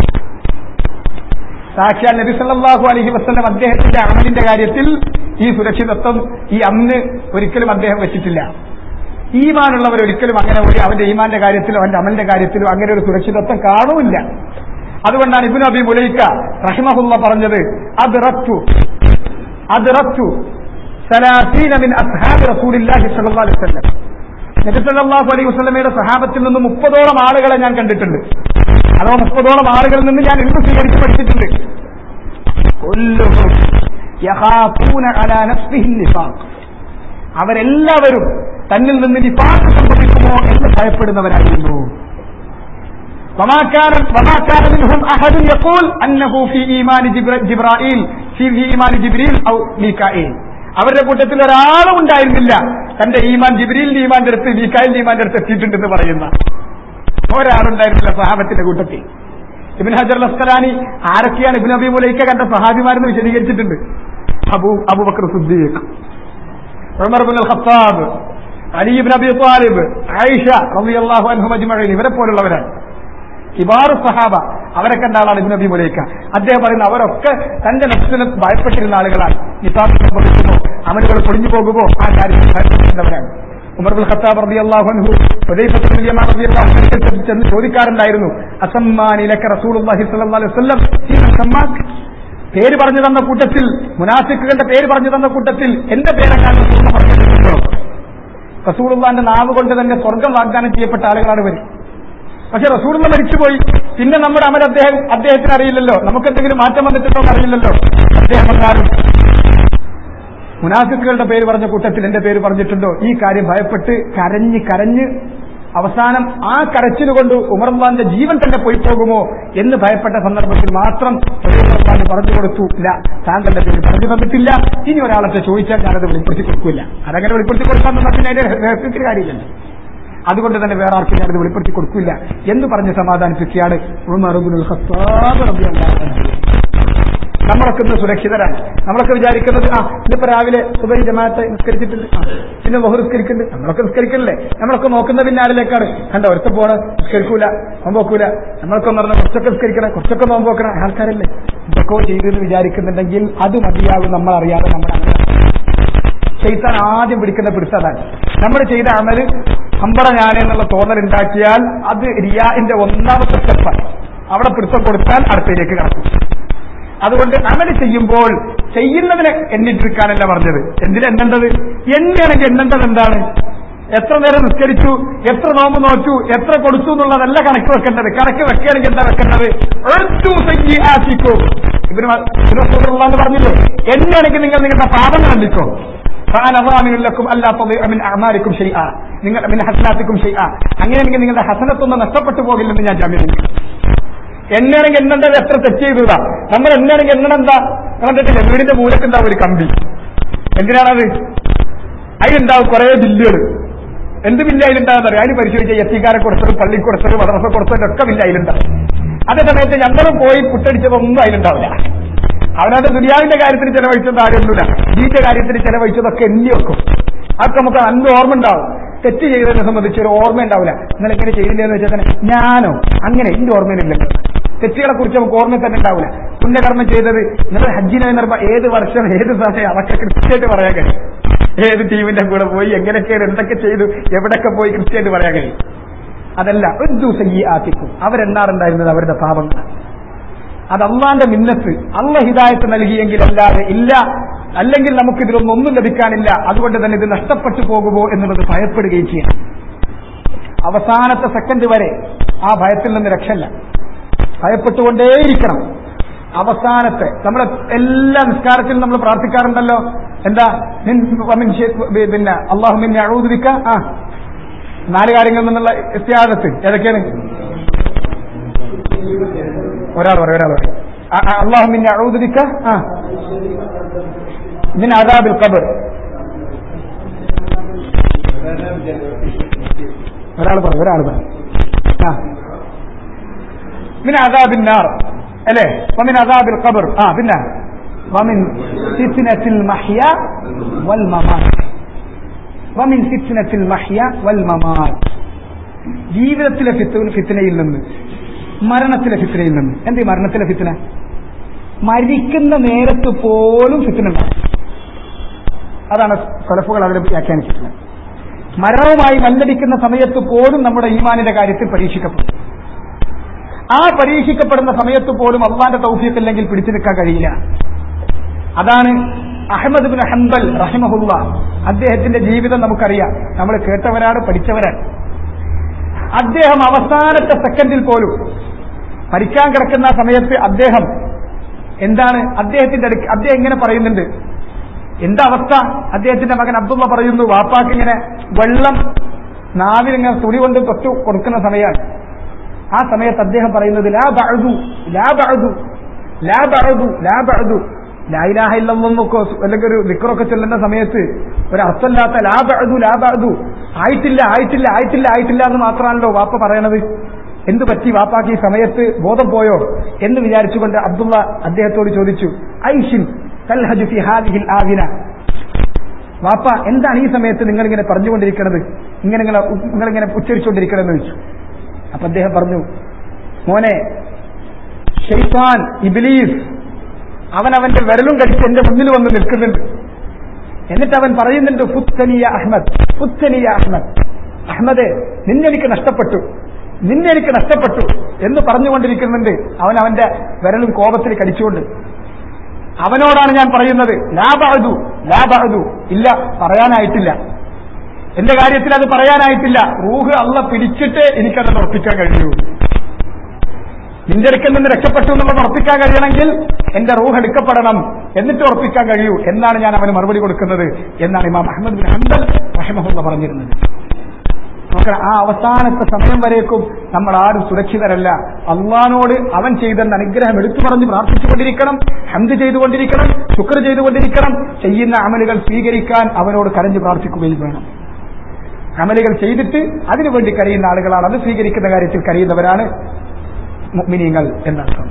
സാക്ഷാൽ നബി സല്ലല്ലാഹു അലൈഹി വസല്ലം അദ്ദേഹത്തിന്റെ അമലിന്റെ കാര്യത്തിൽ ഈ സുരക്ഷിതത്വം ഈ അന്ന് ഒരിക്കലും അദ്ദേഹം വെച്ചിട്ടില്ല ഈമാനുള്ളവർ ഒരിക്കലും അങ്ങനെ ഒരു അവന്റെ ഈമാന്റെ കാര്യത്തിലോ അവന്റെ അമലിന്റെ കാര്യത്തിലോ അങ്ങനെ ഒരു സുരക്ഷിതത്വം കാണുമില്ല അതുകൊണ്ടാണ് ഇബിൻ അബി മുലൈക്ക റഹിമഹുല്ല പറഞ്ഞത് അത് റത്തു അത് റത്തു സലാസീന മിൻ അസ്ഹാബി റസൂലില്ലാഹി സ്വല്ലല്ലാഹു അലൈഹി വസല്ലം നബി സല്ലല്ലാഹു അലൈഹി വസല്ലമയുടെ സഹാബത്തിൽ നിന്ന് മുപ്പതോളം ആളുകളെ ഞാൻ കണ്ടിട്ടുണ്ട് അഥവാ മുപ്പതോളം ആളുകളിൽ നിന്ന് ഞാൻ എന്ത് സ്വീകരിച്ച് പഠിച്ചിട്ടുണ്ട് കൊല്ലുഹും യഖാഫൂന അലാ നഫ്സിഹിൻ നിഫാഖ് അവരെല്ലാവരും തന്നിൽ നിന്ന് നിഫാഖ് സംഭവിക്കുമോ എന്ന് ഭയപ്പെടുന്നവരായിരുന്നു وما كان وما كان منهم احد يقول انه في ايمان جبر- جبرائيل في في ايمان جبريل او ميكائيل അവരുടെ കൂട്ടത്തിൽ ഒരാളും ഉണ്ടായിരുന്നില്ല തന്റെ ഈമാൻ ജിബ്രീലിന്റെ ഈമാന്റെ അടുത്ത് മീക്കായിലിന്റെ ഈമാന്റെ അടുത്ത് എത്തിയിട്ടുണ്ടെന്ന് പറയുന്ന ഒരാളുണ്ടായിരുന്നില്ല സഹാബത്തിന്റെ കൂട്ടത്തിൽ ഇബിൻ ഹജർ അസ്കലാനി ആരൊക്കെയാണ് ഇബിൻ അബി മുലൈക്ക കണ്ട സഹാബിമാരെന്ന് വിശദീകരിച്ചിട്ടുണ്ട് Abu Abubakar Siddique Umar bin al Khattab Ali ibn Abi Talib Aisha റളിയല്ലാഹു അൻഹും അജ്മഈൻ ഇവരെ പോലുള്ളവരാണ് കിബാറു സഹാബ അവരെ കണ്ട ആളാണ് ഇബ്നു നബി മുലൈക്ക അദ്ദേഹം പറയുന്ന അവരൊക്കെ തന്റെ നഫ്സിനെ ഭയപ്പെട്ടിരുന്ന ആളുകളാണ് നിസാബ് സംഭവിക്കുമോ അമലുകൾ പൊളിഞ്ഞു പോകുമോ ആ കാര്യത്തിൽ ഭയപ്പെട്ടിരുന്നവരാണ് ഉമർ ബുൽ ഖത്താബ് റളിയല്ലാഹു അൻഹു ഹുദൈഫത്ത് ബിൻ യമാൻ റളിയല്ലാഹു അൻഹു അടുത്ത് ചെന്ന് ചോദിക്കാറുണ്ടായിരുന്നു അസമ്മാനിലക റസൂലുള്ളാഹി സ്വല്ലല്ലാഹു അലൈഹി വസല്ലം ഫീമ സമ്മാക്ക് പേര് പറഞ്ഞു തന്ന കൂട്ടത്തിൽ മുനാഫിക്കുകളുടെ പേര് പറഞ്ഞു തന്ന കൂട്ടത്തിൽ എന്റെ പേരെക്കാളും പൂർണ്ണ പറഞ്ഞിട്ടുണ്ടോ റസൂലുള്ളാന്റെ നാവ് കൊണ്ട് തന്നെ സ്വർഗം വാഗ്ദാനം ചെയ്യപ്പെട്ട ആളുകളാണ് ഇവർ പക്ഷെ റസൂലുള്ള മരിച്ചുപോയി പിന്നെ നമ്മുടെ അമൽ അദ്ദേഹം അദ്ദേഹത്തിന് അറിയില്ലല്ലോ നമുക്ക് എന്തെങ്കിലും മാറ്റം വന്നിട്ടുണ്ടോ എന്ന് അറിയില്ലല്ലോ അദ്ദേഹം വന്നാലും മുനാഫിക്കുകളുടെ പേര് പറഞ്ഞ കൂട്ടത്തിൽ എന്റെ പേര് പറഞ്ഞിട്ടുണ്ടോ ഈ കാര്യം ഭയപ്പെട്ട് കരഞ്ഞ് കരഞ്ഞ് അവസാനം ആ കരച്ചിൽ കൊണ്ട് ഉമർവാന്റെ ജീവൻ തന്നെ പോയി പോകുമോ എന്ന് ഭയപ്പെട്ട സന്ദർഭത്തിൽ മാത്രം ഉമർവാൻ പറഞ്ഞു കൊടുത്തു ഇല്ല താങ്കളുടെ പേര് പറഞ്ഞു തന്നിട്ടില്ല ഇനി ഒരാളത്തെ ചോദിച്ചാൽ ഞാനത് വെളിപ്പെടുത്തി കൊടുക്കില്ല അതങ്ങനെ വെളിപ്പെടുത്തി കൊടുക്കാൻ തന്നാൽ പിന്നെ അതിന്റെ രഹസ്യത്തിന് കാര്യമില്ലല്ലോ അതുകൊണ്ട് തന്നെ വേറെ ആർക്കും ഞാനത് വെളിപ്പെടുത്തി കൊടുക്കില്ല എന്ന് പറഞ്ഞ് സമാധാനിപ്പിക്കുകയാണ് ഉമർ ഇബ്നുൽ ഖത്താബ് റളിയല്ലാഹു അൻഹു. നമ്മളൊക്കെ ഇന്ന് സുരക്ഷിതരാണ് നമ്മളൊക്കെ വിചാരിക്കുന്നത് ആ ഇന്നിപ്പോ രാവിലെ സുബൈ ജമാഅത്ത് നിസ്കരിച്ചിട്ടുണ്ട് ആ, പിന്നെ ബഹു നിസ്കരിക്കുന്നുണ്ട് നമ്മളൊക്കെ നിസ്കരിക്കണില്ലേ നമ്മളൊക്കെ നോക്കുന്ന പിന്നെ ആരിലേക്കാണ് കണ്ട ഒരുത്ത പോണ് നിസ്കരിക്കൂല നോമ്പോക്കൂല നമ്മളൊക്കെ ഒന്ന് പറഞ്ഞാൽ കുറച്ചൊക്കെ നിസ്കരിക്കണം കുറച്ചൊക്കെ നോമ്പോക്കണം ആൾക്കാരല്ലേ ഇതൊക്കെ ചെയ്തെന്ന് വിചാരിക്കുന്നുണ്ടെങ്കിൽ അത് മതിയാകും നമ്മൾ അറിയാതെ നമ്മുടെ അങ്ങനെ ചെയ്താൻ ആദ്യം പിടിക്കുന്ന പിടുത്തതാണ് നമ്മൾ ചെയ്ത അമല് അമ്പട ഞാൻ എന്നുള്ള തോന്നൽ ഉണ്ടാക്കിയാൽ അത് റിയാന്റെ ഒന്നാമത്തെ സ്റ്റെപ്പാണ് അവിടെ പിടുത്തം കൊടുത്താൽ അടുത്തയിലേക്ക് കടക്കും അതുകൊണ്ട് അമല് ചെയ്യുമ്പോൾ ചെയ്യുന്നതിനെ എണ്ണിട്ടിരിക്കാനല്ല പറഞ്ഞത് എന്തിനാ എണ്ണേണ്ടത് എണ്ണയാണെങ്കിൽ എണ്ണേണ്ടത് എന്താണ് എത്ര നേരം നിസ്കരിച്ചു എത്ര നോമ്പ് നോറ്റു എത്ര കൊടുത്തു എന്നുള്ളതല്ല കണക്ക് വെക്കേണ്ടത് കണക്ക് വെക്കുകയാണെങ്കിൽ എന്താ വെക്കേണ്ടത് ഒറ്റു സയ്യി ആശിക്കോ ഇതിന് എന്ന് പറഞ്ഞില്ലേ എണ്ണയാണെങ്കിൽ നിങ്ങൾ നിങ്ങളുടെ പാപങ്ങൾ എണ്ണിക്കോ فأنا ضامن لكم ألا تضيع من أعمالكم شيئا നിങ്ങൾ من حسناتكم شيئا അങ്ങനെയാണെങ്കിൽ നിങ്ങളുടെ ഹസനത്തൊന്നും നഷ്ടപ്പെട്ടു പോകില്ലെന്ന് ഞാൻ ജാമ്യം നിൽക്കും എണ്ണയാണെങ്കിൽ എണ്ണേണ്ടത് എത്ര തെറ്റ് ചെയ്തതാ നമ്മൾ എണ്ണയാണെങ്കിൽ എണ്ണണെന്താ കണ്ടിട്ടില്ല വീടിന്റെ മൂലക്ക് ഉണ്ടാവും ഒരു കമ്പി എന്തിനാണത് അതിലുണ്ടാവും കുറെ ബില്ലുകൾ എന്ത് ബില്ല് അതിലുണ്ടാകുന്ന അറിയാം അതിന് പരിശോധിച്ച എത്തിക്കാരെ കൊടുത്തത് പള്ളി കൊടുത്തത് മദ്രസ കൊടുത്തത് ഒക്കെ ബില്ല് അതിലുണ്ടാവും അതേ സമയത്ത് ഞങ്ങളും പോയി പുട്ടടിച്ചതൊന്നും അതിലുണ്ടാവില്ല അവനവന്റെ ദുനിയാവിന്റെ കാര്യത്തിന് ചെലവഴിച്ചത് ആരൊന്നുമില്ല ജീവിന്റെ കാര്യത്തിന് ചെലവഴിച്ചതൊക്കെ എണ്ണി വെക്കും അതൊക്കെ നമുക്ക് നല്ല ഓർമ്മ ഉണ്ടാവും തെറ്റ് ചെയ്തതിനെ സംബന്ധിച്ച് ഒരു ഓർമ്മ ഉണ്ടാവില്ല നിങ്ങൾ എങ്ങനെ ചെയ്തില്ലെന്ന് വെച്ചാൽ തന്നെ ഞാനോ അങ്ങനെ എന്റെ ഓർമ്മയിലില്ലല്ലോ തെറ്റുകളെ കുറിച്ച് നമുക്ക് ഓർമ്മ തന്നെ ഉണ്ടാവില്ല പുണ്യകർമ്മം ചെയ്തത് നിങ്ങൾ ഹജ്ജിനെ നിർമ്മ ഏത് വർഷം ഏത് സമയം അതൊക്കെ കൃത്യമായിട്ട് പറയാൻ കഴിയും ഏത് ടീമിന്റെ കൂടെ പോയി എങ്ങനെയൊക്കെ എന്തൊക്കെ ചെയ്തു എവിടെയൊക്കെ പോയി കൃത്യമായിട്ട് പറയാൻ കഴിയും അതല്ല ഒരു ദിവസം ഈ ആത്തിക്കും അവരെണ്ണാറുണ്ടായിരുന്നത് അവരുടെ പാപങ്ങൾ അത് അള്ളാന്റെ മിന്നത്ത് അള്ള ഹിദായത്ത് നൽകിയെങ്കിൽ അല്ലാതെ ഇല്ല അല്ലെങ്കിൽ നമുക്ക് ഇതിലൊന്നും ഒന്നും ലഭിക്കാനില്ല അതുകൊണ്ട് തന്നെ ഇത് നഷ്ടപ്പെട്ടു പോകുമോ എന്നുള്ളത് ഭയപ്പെടുകയും ചെയ്യണം അവസാനത്തെ സെക്കൻഡ് വരെ ആ ഭയത്തിൽ നിന്ന് രക്ഷല്ല ഭയപ്പെട്ടുകൊണ്ടേയിരിക്കണം അവസാനത്തെ നമ്മുടെ എല്ലാ നിസ്കാരത്തിലും നമ്മൾ പ്രാർത്ഥിക്കാറുണ്ടല്ലോ എന്താ മിൻ- വമിൻ ഷെ- പിന്നെ അള്ളാഹു മിന്നെ അഴൂതിരിക്ക ആ നാല് കാര്യങ്ങളിൽ നിന്നുള്ള ഇത്യാദത്ത് ഏതൊക്കെയാണ് ഒരാൾ പറയും ഒരാൾ പറയും അള്ളാഹു മിന്നെ അഴൂതിരിക്ക ആ മിൻ അദാബിൽ ഖബർ ഒരാൾ പറയും ഒരാൾ പറയും ആ മിൻ അദാബിൻ നാർ അല്ലേ വമിൻ അദാബിൽ ഖബർ ആ പിന്നെ വമിൻ ഫിത്നത്തിൽ മഹ്യ വൽ മമാത് വമിൻ ഫിത്നത്തിൽ മഹ്യ വൽ മമാത് ജീവിതത്തിലെ ഫിത്ത് ഫിത്തനയിൽ നിന്ന് മരണത്തിലെ ഫിത്തനയിൽ നിന്ന് എന്ത് ഈ മരണത്തിലെ ഫിത്തന മരിക്കുന്ന നേരത്ത് പോലും ഫിത്തന ഉണ്ടാവും അതാണ് സ്വലഫുകൾ അതിൽ വ്യാഖ്യാനിച്ചിട്ടുള്ളത് മരണവുമായി മല്ലടിക്കുന്ന സമയത്ത് പോലും നമ്മുടെ ഈമാനിന്റെ കാര്യത്തിൽ പരീക്ഷിക്കപ്പെടും ആ പരീക്ഷിക്കപ്പെടുന്ന സമയത്ത് പോലും അള്ളാന്റെ തൗഫീഖ് ഇല്ലെങ്കിൽ പിടിച്ചു നിൽക്കാൻ കഴിയില്ല അതാണ് അഹമ്മദ് ബിൻ ഹംബൽ റഹിമഹുല്ല അദ്ദേഹത്തിന്റെ ജീവിതം നമുക്കറിയാം നമ്മൾ കേട്ടവരാണ് പഠിച്ചവരാണ് അദ്ദേഹം അവസാനത്തെ സെക്കൻഡിൽ പോലും മരിക്കാൻ കിടക്കുന്ന ആ സമയത്ത് അദ്ദേഹം എന്താണ് അദ്ദേഹത്തിന്റെ അടുക്ക് അദ്ദേഹം ഇങ്ങനെ പറയുന്നുണ്ട് എന്താ അവസ്ഥ അദ്ദേഹത്തിന്റെ മകൻ അബ്ദുള്ള പറയുന്നു വാപ്പാക്ക് ഇങ്ങനെ വെള്ളം നാവിലിങ്ങനെ തുണി കൊണ്ട് തൊട്ട് കൊടുക്കുന്ന സമയമാണ് ആ സമയത്ത് അദ്ദേഹം പറയുന്നത് ലാ ബഅദു ലാ ബഅദു ലാ ബഅദു ലാ ബഅദു ലാ ഇലാഹ ഇല്ലല്ലാഹ് അല്ലെങ്കിൽ ഒരു ദിക്റൊക്കെ ചൊല്ലുന്ന സമയത്ത് ഒരു അർത്ഥമില്ലാത്ത ലാ ബഅദു ലാ ബഅദു ആയിട്ടില്ല ആയിട്ടില്ല ആയിട്ടില്ല ആയിട്ടില്ല എന്ന് മാത്രമാണല്ലോ വാപ്പ പറയണത് എന്തു പറ്റി വാപ്പാക്ക് ഈ സമയത്ത് ബോധം പോയോ എന്ന് വിചാരിച്ചുകൊണ്ട് അബ്ദുള്ള അദ്ദേഹത്തോട് ചോദിച്ചു ഐഷിൻ തൽഹജു ഫി ഹാദിഹിൽ ആവിന വാപ്പ എന്താണ് ഈ സമയത്ത് നിങ്ങൾ ഇങ്ങനെ പറഞ്ഞുകൊണ്ടിരിക്കുന്നത് ഇങ്ങനെ ഇങ്ങനെ നിങ്ങളിങ്ങനെ ഉച്ചരിച്ചുകൊണ്ടിരിക്കണമെന്ന് ചോദിച്ചു അപ്പൊ അദ്ദേഹം പറഞ്ഞു മോനെ ഷെയ്ത്താൻ ഇബിലീസ് അവൻ അവന്റെ വിരലും കടിച്ച് എന്റെ മുന്നിൽ വന്ന് നിൽക്കുന്നുണ്ട് എന്നിട്ട് അവൻ പറയുന്നുണ്ട് ഫുത്തനിയ അഹ്മദ് ഫുത്തനിയ അഹ്മദ് അഹ്മദെ നിന്നെനിക്ക് നഷ്ടപ്പെട്ടു നിന്നെനിക്ക് നഷ്ടപ്പെട്ടു എന്ന് പറഞ്ഞുകൊണ്ടിരിക്കുന്നുണ്ട് അവൻ അവന്റെ വിരലും കോപത്തിൽ കടിച്ചുകൊണ്ട് അവനോടാണ് ഞാൻ പറയുന്നത് ലാബഅദു ലാബഅദു ഇല്ല പറയാനായിട്ടില്ല എന്റെ കാര്യത്തിൽ അത് പറയാനായിട്ടില്ല റൂഹ് അള്ള പിടിച്ചിട്ട് എനിക്കത് ഉറപ്പിക്കാൻ കഴിയൂ നിന്റെ അടുക്കൽ നിന്ന് രക്ഷപ്പെട്ടു എന്നുള്ളത് ഉറപ്പിക്കാൻ കഴിയണമെങ്കിൽ എന്റെ റൂഹ് എടുക്കപ്പെടണം എന്നിട്ട് ഉറപ്പിക്കാൻ കഴിയൂ എന്നാണ് ഞാൻ അവന് മറുപടി കൊടുക്കുന്നത് എന്നാണ് ഇമാം അഹമ്മദ് ബിൻ ഹംബൽ റഹിമഹുള്ള പറഞ്ഞിരുന്നത് നോക്കണം ആ അവസാനത്തെ സമയം വരേക്കും നമ്മൾ ആരും സുരക്ഷിതരല്ല അള്ളഹാനോട് അവൻ ചെയ്തെന്ന അനുഗ്രഹം എടുത്തു പറഞ്ഞ് പ്രാർത്ഥിച്ചുകൊണ്ടിരിക്കണം ഹന്ത് ചെയ്തുകൊണ്ടിരിക്കണം ശുക്ർ ചെയ്തുകൊണ്ടിരിക്കണം ചെയ്യുന്ന അമലുകൾ സ്വീകരിക്കാൻ അവനോട് കരഞ്ഞു പ്രാർത്ഥിക്കുകയും വേണം അമലുകൾ ചെയ്തിട്ട് അതിനുവേണ്ടി കരയുന്ന ആളുകളാണ് അത് സ്വീകരിക്കുന്ന കാര്യത്തിൽ കരയുന്നവരാണ് മുഅ്മിനീങ്ങൾ എന്നർത്ഥം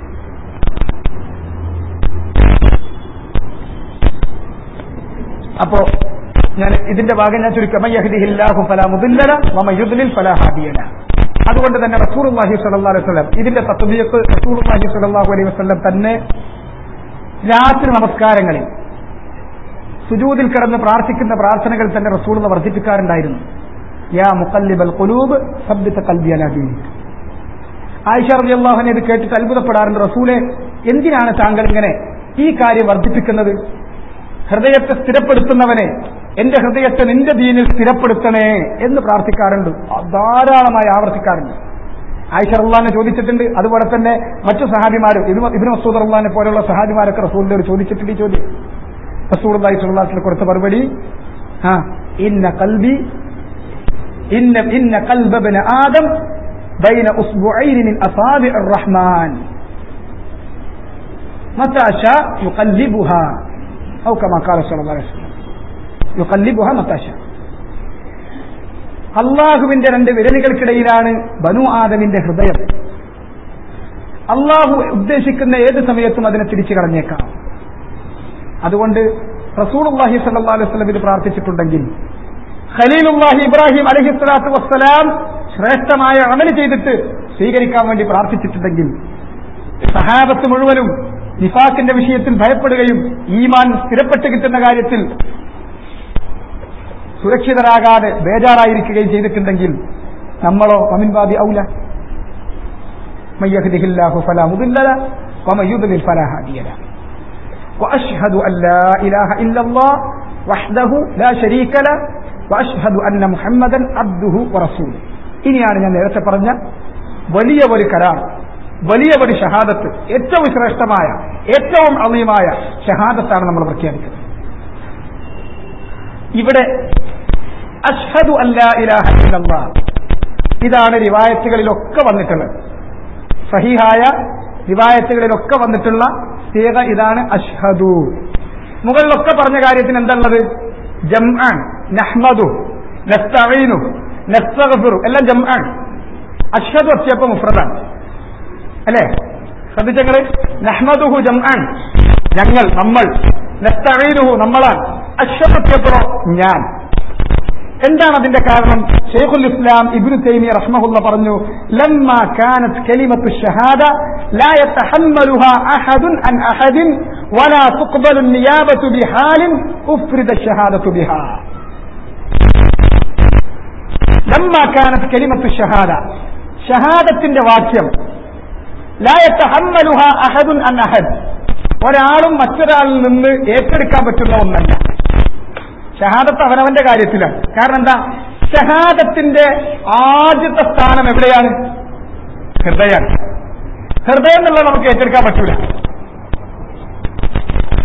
അപ്പോ ഞാൻ ഇതിന്റെ ഭാഗം ഞാൻ ചുരുക്കം മയ്യഹ്ദിഹില്ലാഹു ഫലാ മുദില്ലല വമ യുദ്ലിൽ ഫലാ ഹാദിയല അതുകൊണ്ട് തന്നെ റസൂലുള്ളാഹി സ്വല്ലല്ലാഹു അലൈഹി വസല്ലം ഇതിന്റെ തത്വീയത്ത് റസൂലുള്ളാഹി സ്വല്ലല്ലാഹു അലൈഹി വസല്ലം തന്നെ രാത്രി നമസ്കാരങ്ങളിൽ സുജൂദിൽ കിടന്ന് പ്രാർത്ഥിക്കുന്ന പ്രാർത്ഥനകൾ തന്നെ റസൂൽ വർദ്ധിപ്പിക്കാറുണ്ടായിരുന്നു യാ മുഖല്ലിബൽ ഖുലൂബ് സബ്ബിത ഖൽബി അലാ ദീനിക് ആയിഷ റളിയല്ലാഹു അൻഹ ഇത് കേട്ടിട്ട് അത്ഭുതപ്പെടാറുണ്ട് റസൂലെ എന്തിനാണ് താങ്കൾ ഇങ്ങനെ ഈ കാര്യം വർദ്ധിപ്പിക്കുന്നത് ഹൃദയത്തെ സ്ഥിരപ്പെടുത്തുന്നവനെ എന്റെ ഹൃദയത്തെ നിന്റെ ദീനിൽ സ്ഥിരപ്പെടുത്തണേ എന്ന് പ്രാർത്ഥിക്കാറുണ്ട് ധാരാളമായി ആവർത്തിക്കാറുണ്ട് ആയിഷ റഹ്ലാനെ ചോദിച്ചിട്ടുണ്ട് അതുപോലെ തന്നെ മറ്റു സഹാബിമാരും ഇബിന് മസൂദ് റഹ്ലാനെ പോലെയുള്ള സഹാബിമാരൊക്കെ റസൂലിനോട് ചോദിച്ചിട്ടുണ്ട് ഈ ചോദ്യം റസൂൽ അള്ളാഹി സ്വല്ലാസിൽ കൊടുത്ത മറുപടി ആ ഇന്ന കൽബി ഇന്ന ഇന്ന കൽബബന ആദം بين أسبوعين من أصابع الرحمن متى شاء يقلبها أو كما قال صلى الله عليه وسلم യുക്കല്ലിബുഹ മത്താശ അള്ളാഹുവിന്റെ രണ്ട് വിരലുകൾക്കിടയിലാണ് ബനു ആദമിന്റെ ഹൃദയം അള്ളാഹു ഉദ്ദേശിക്കുന്ന ഏത് സമയത്തും അതിനെ തിരിച്ചു കളഞ്ഞേക്കാം അതുകൊണ്ട് റസൂലുള്ളാഹി സല്ലല്ലാഹു അലൈഹി വസല്ലം ഇത് പ്രാർത്ഥിച്ചിട്ടുണ്ടെങ്കിൽ ഖലീലുല്ലാഹി ഇബ്രാഹിം അലഹിസ്വലാത്തു വസ്സലാം ശ്രേഷ്ഠമായ അമല് ചെയ്തിട്ട് സ്വീകരിക്കാൻ വേണ്ടി പ്രാർത്ഥിച്ചിട്ടുണ്ടെങ്കിൽ സഹാബത്ത് മുഴുവനും നിഫാക്കിന്റെ വിഷയത്തിൽ ഭയപ്പെടുകയും ഈമാൻ സ്ഥിരപ്പെട്ട് കിട്ടുന്ന കാര്യത്തിൽ സുരക്ഷിതരാകാതെ ബേജാറായിരിക്കുകയും ചെയ്തിട്ടുണ്ടെങ്കിൽ നമ്മളോ വമിൻവാദി ഔല മയ്യഹ്ദിഹില്ലാഹു ഫലാ മുദില്ലല വമൻ യുദ്ലിൽ ഫലാ ഹാദിയല وأشهد أن لا إله إلا الله وحده لا شريك له وأشهد أن محمدا عبده ورسوله ഇനിയാണ് ഞാൻ നേരത്തെ പറഞ്ഞ വലിയ ഒരു കരാർ വലിയ ഒരു ഷഹാദത്ത് ഏറ്റവും ശ്രേഷ്ഠമായ ഏറ്റവും അളീമായ ഷഹാദത്താണ് നമ്മൾ പ്രഖ്യാപിക്കുന്നത് ഇവിടെ അഷ്ഹദു അല്ലാ ഇലാഹ ഇല്ലല്ലാ ഇതാണ് റിവായത്തുകളിലൊക്കെ വന്നിട്ടുള്ളത് സഹിഹായ റിവായത്തുകളിലൊക്കെ വന്നിട്ടുള്ള സീക ഇതാണ് അഷ്ഹദു മുകളിലൊക്കെ പറഞ്ഞ കാര്യത്തിന് എന്താണുള്ളത് ജംആൻ നഹ്മദു നസ്തഈനു നസ്തഗ്ഫിറു എല്ലാം ജംആൻ അഷ്ഹദു ഒറ്റയപ്പം മുഫ്രദാണ് അല്ലേ ശ്രദ്ധിച്ചങ്ങള് നഹ്മദുഹു ജംആൻ ഞങ്ങൾ നമ്മൾ നസ്തഈനുഹു നമ്മളാണ് അഷ്ഹദു ഒറ്റയപ്പോ ഞാൻ എന്താണ് അതിന്റെ കാരണം ഷെയ്ഖുൽ ഇസ്ലാം ഇബ്നു തൈമിയ റഹ്മഹുല്ല പറഞ്ഞു ലമ്മ കാനത് കലിമത്തു ഷഹാദ لا يتحملها أحد عن أحد ولا تقبل النيابة بحال أفرد الشهادة بها لما كانت كلمة الشهادة شهادة واكيم لا يتحملها أحد عن أحد ഒരാളും മറ്റൊരാളിൽ നിന്ന് ഏറ്റെടുക്കാൻ പറ്റുന്ന ഒന്നല്ല ഷഹാദത്ത് അവനവന്റെ കാര്യത്തിലാണ് കാരണം എന്താ ഷഹാദത്തിന്റെ ആദ്യത്തെ സ്ഥാനം എവിടെയാണ് ഹൃദയം ഹൃദയം എന്നുള്ളത് നമുക്ക് ഏറ്റെടുക്കാൻ പറ്റൂല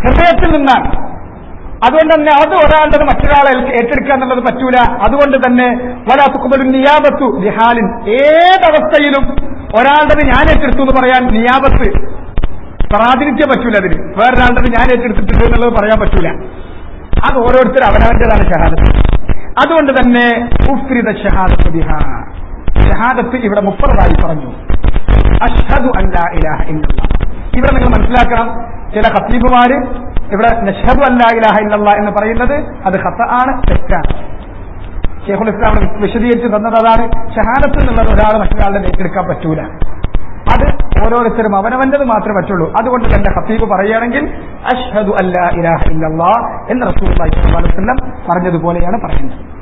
ഹൃദയത്തിൽ നിന്നാണ് അതുകൊണ്ട് തന്നെ അത് ഒരാളുടെ മറ്റൊരാളെ ഏറ്റെടുക്കുക എന്നുള്ളത് പറ്റൂല അതുകൊണ്ട് തന്നെ വലാത്തുക്കുബലും നിയാബത്തു ലിഹാലിൻ ഏതവസ്ഥയിലും ഒരാളുടെ ഞാൻ ഏറ്റെടുത്തു എന്ന് പറയാൻ നിയാബത്ത് പ്രാതിനിധ്യം പറ്റൂല അതിന് വേറൊരാളുടെ ഞാൻ ഏറ്റെടുത്തിട്ടുണ്ട് എന്നുള്ളത് പറയാൻ പറ്റൂല അത് ഓരോരുത്തർ അവനവന്റേതാണ് ഷഹാദത്ത് അതുകൊണ്ട് തന്നെ ഉഫ്രിദ ഷഹാദത്ത് ബിഹാ ഷഹാദത്ത് ഇവിടെ മുപ്പതായി പറഞ്ഞു അഷ്ഹദു അല്ലാ ഇലാഹ ഇല്ലല്ലാഹ് ഇവിടെ നിങ്ങൾ മനസ്സിലാക്കണം ചില ഖത്തീബുമാര് ഇവിടെ നഷ്ഹദു അല്ലാ ഇലാഹ ഇല്ലല്ലാഹ് എന്ന് പറയുന്നത് അത് ഖത്ത ആണ് തെറ്റാണ് ഷെയ്ഖുൽ ഇസ്ലാം ഇവിടെ വിശദീകരിച്ച് തന്നത് അതാണ് ഷഹാദത്ത് എന്നുള്ളത് ഒരാൾ മറ്റൊരാളുടെ ഏറ്റെടുക്കാൻ പറ്റൂല അത് ഓരോരുത്തരും അവനവന്റേത് മാത്രമേ പറ്റുള്ളൂ അതുകൊണ്ട് തന്നെ ഖത്തീബ് പറയുകയാണെങ്കിൽ അഷ്ഹദു അല്ലാ ഇലാഹ ഇല്ലല്ലാഹ് എന്ന് റസൂലുള്ളാഹി സ്വല്ലല്ലാഹു അലൈഹി വസല്ലം പറഞ്ഞതുപോലെയാണ് പറയുന്നത്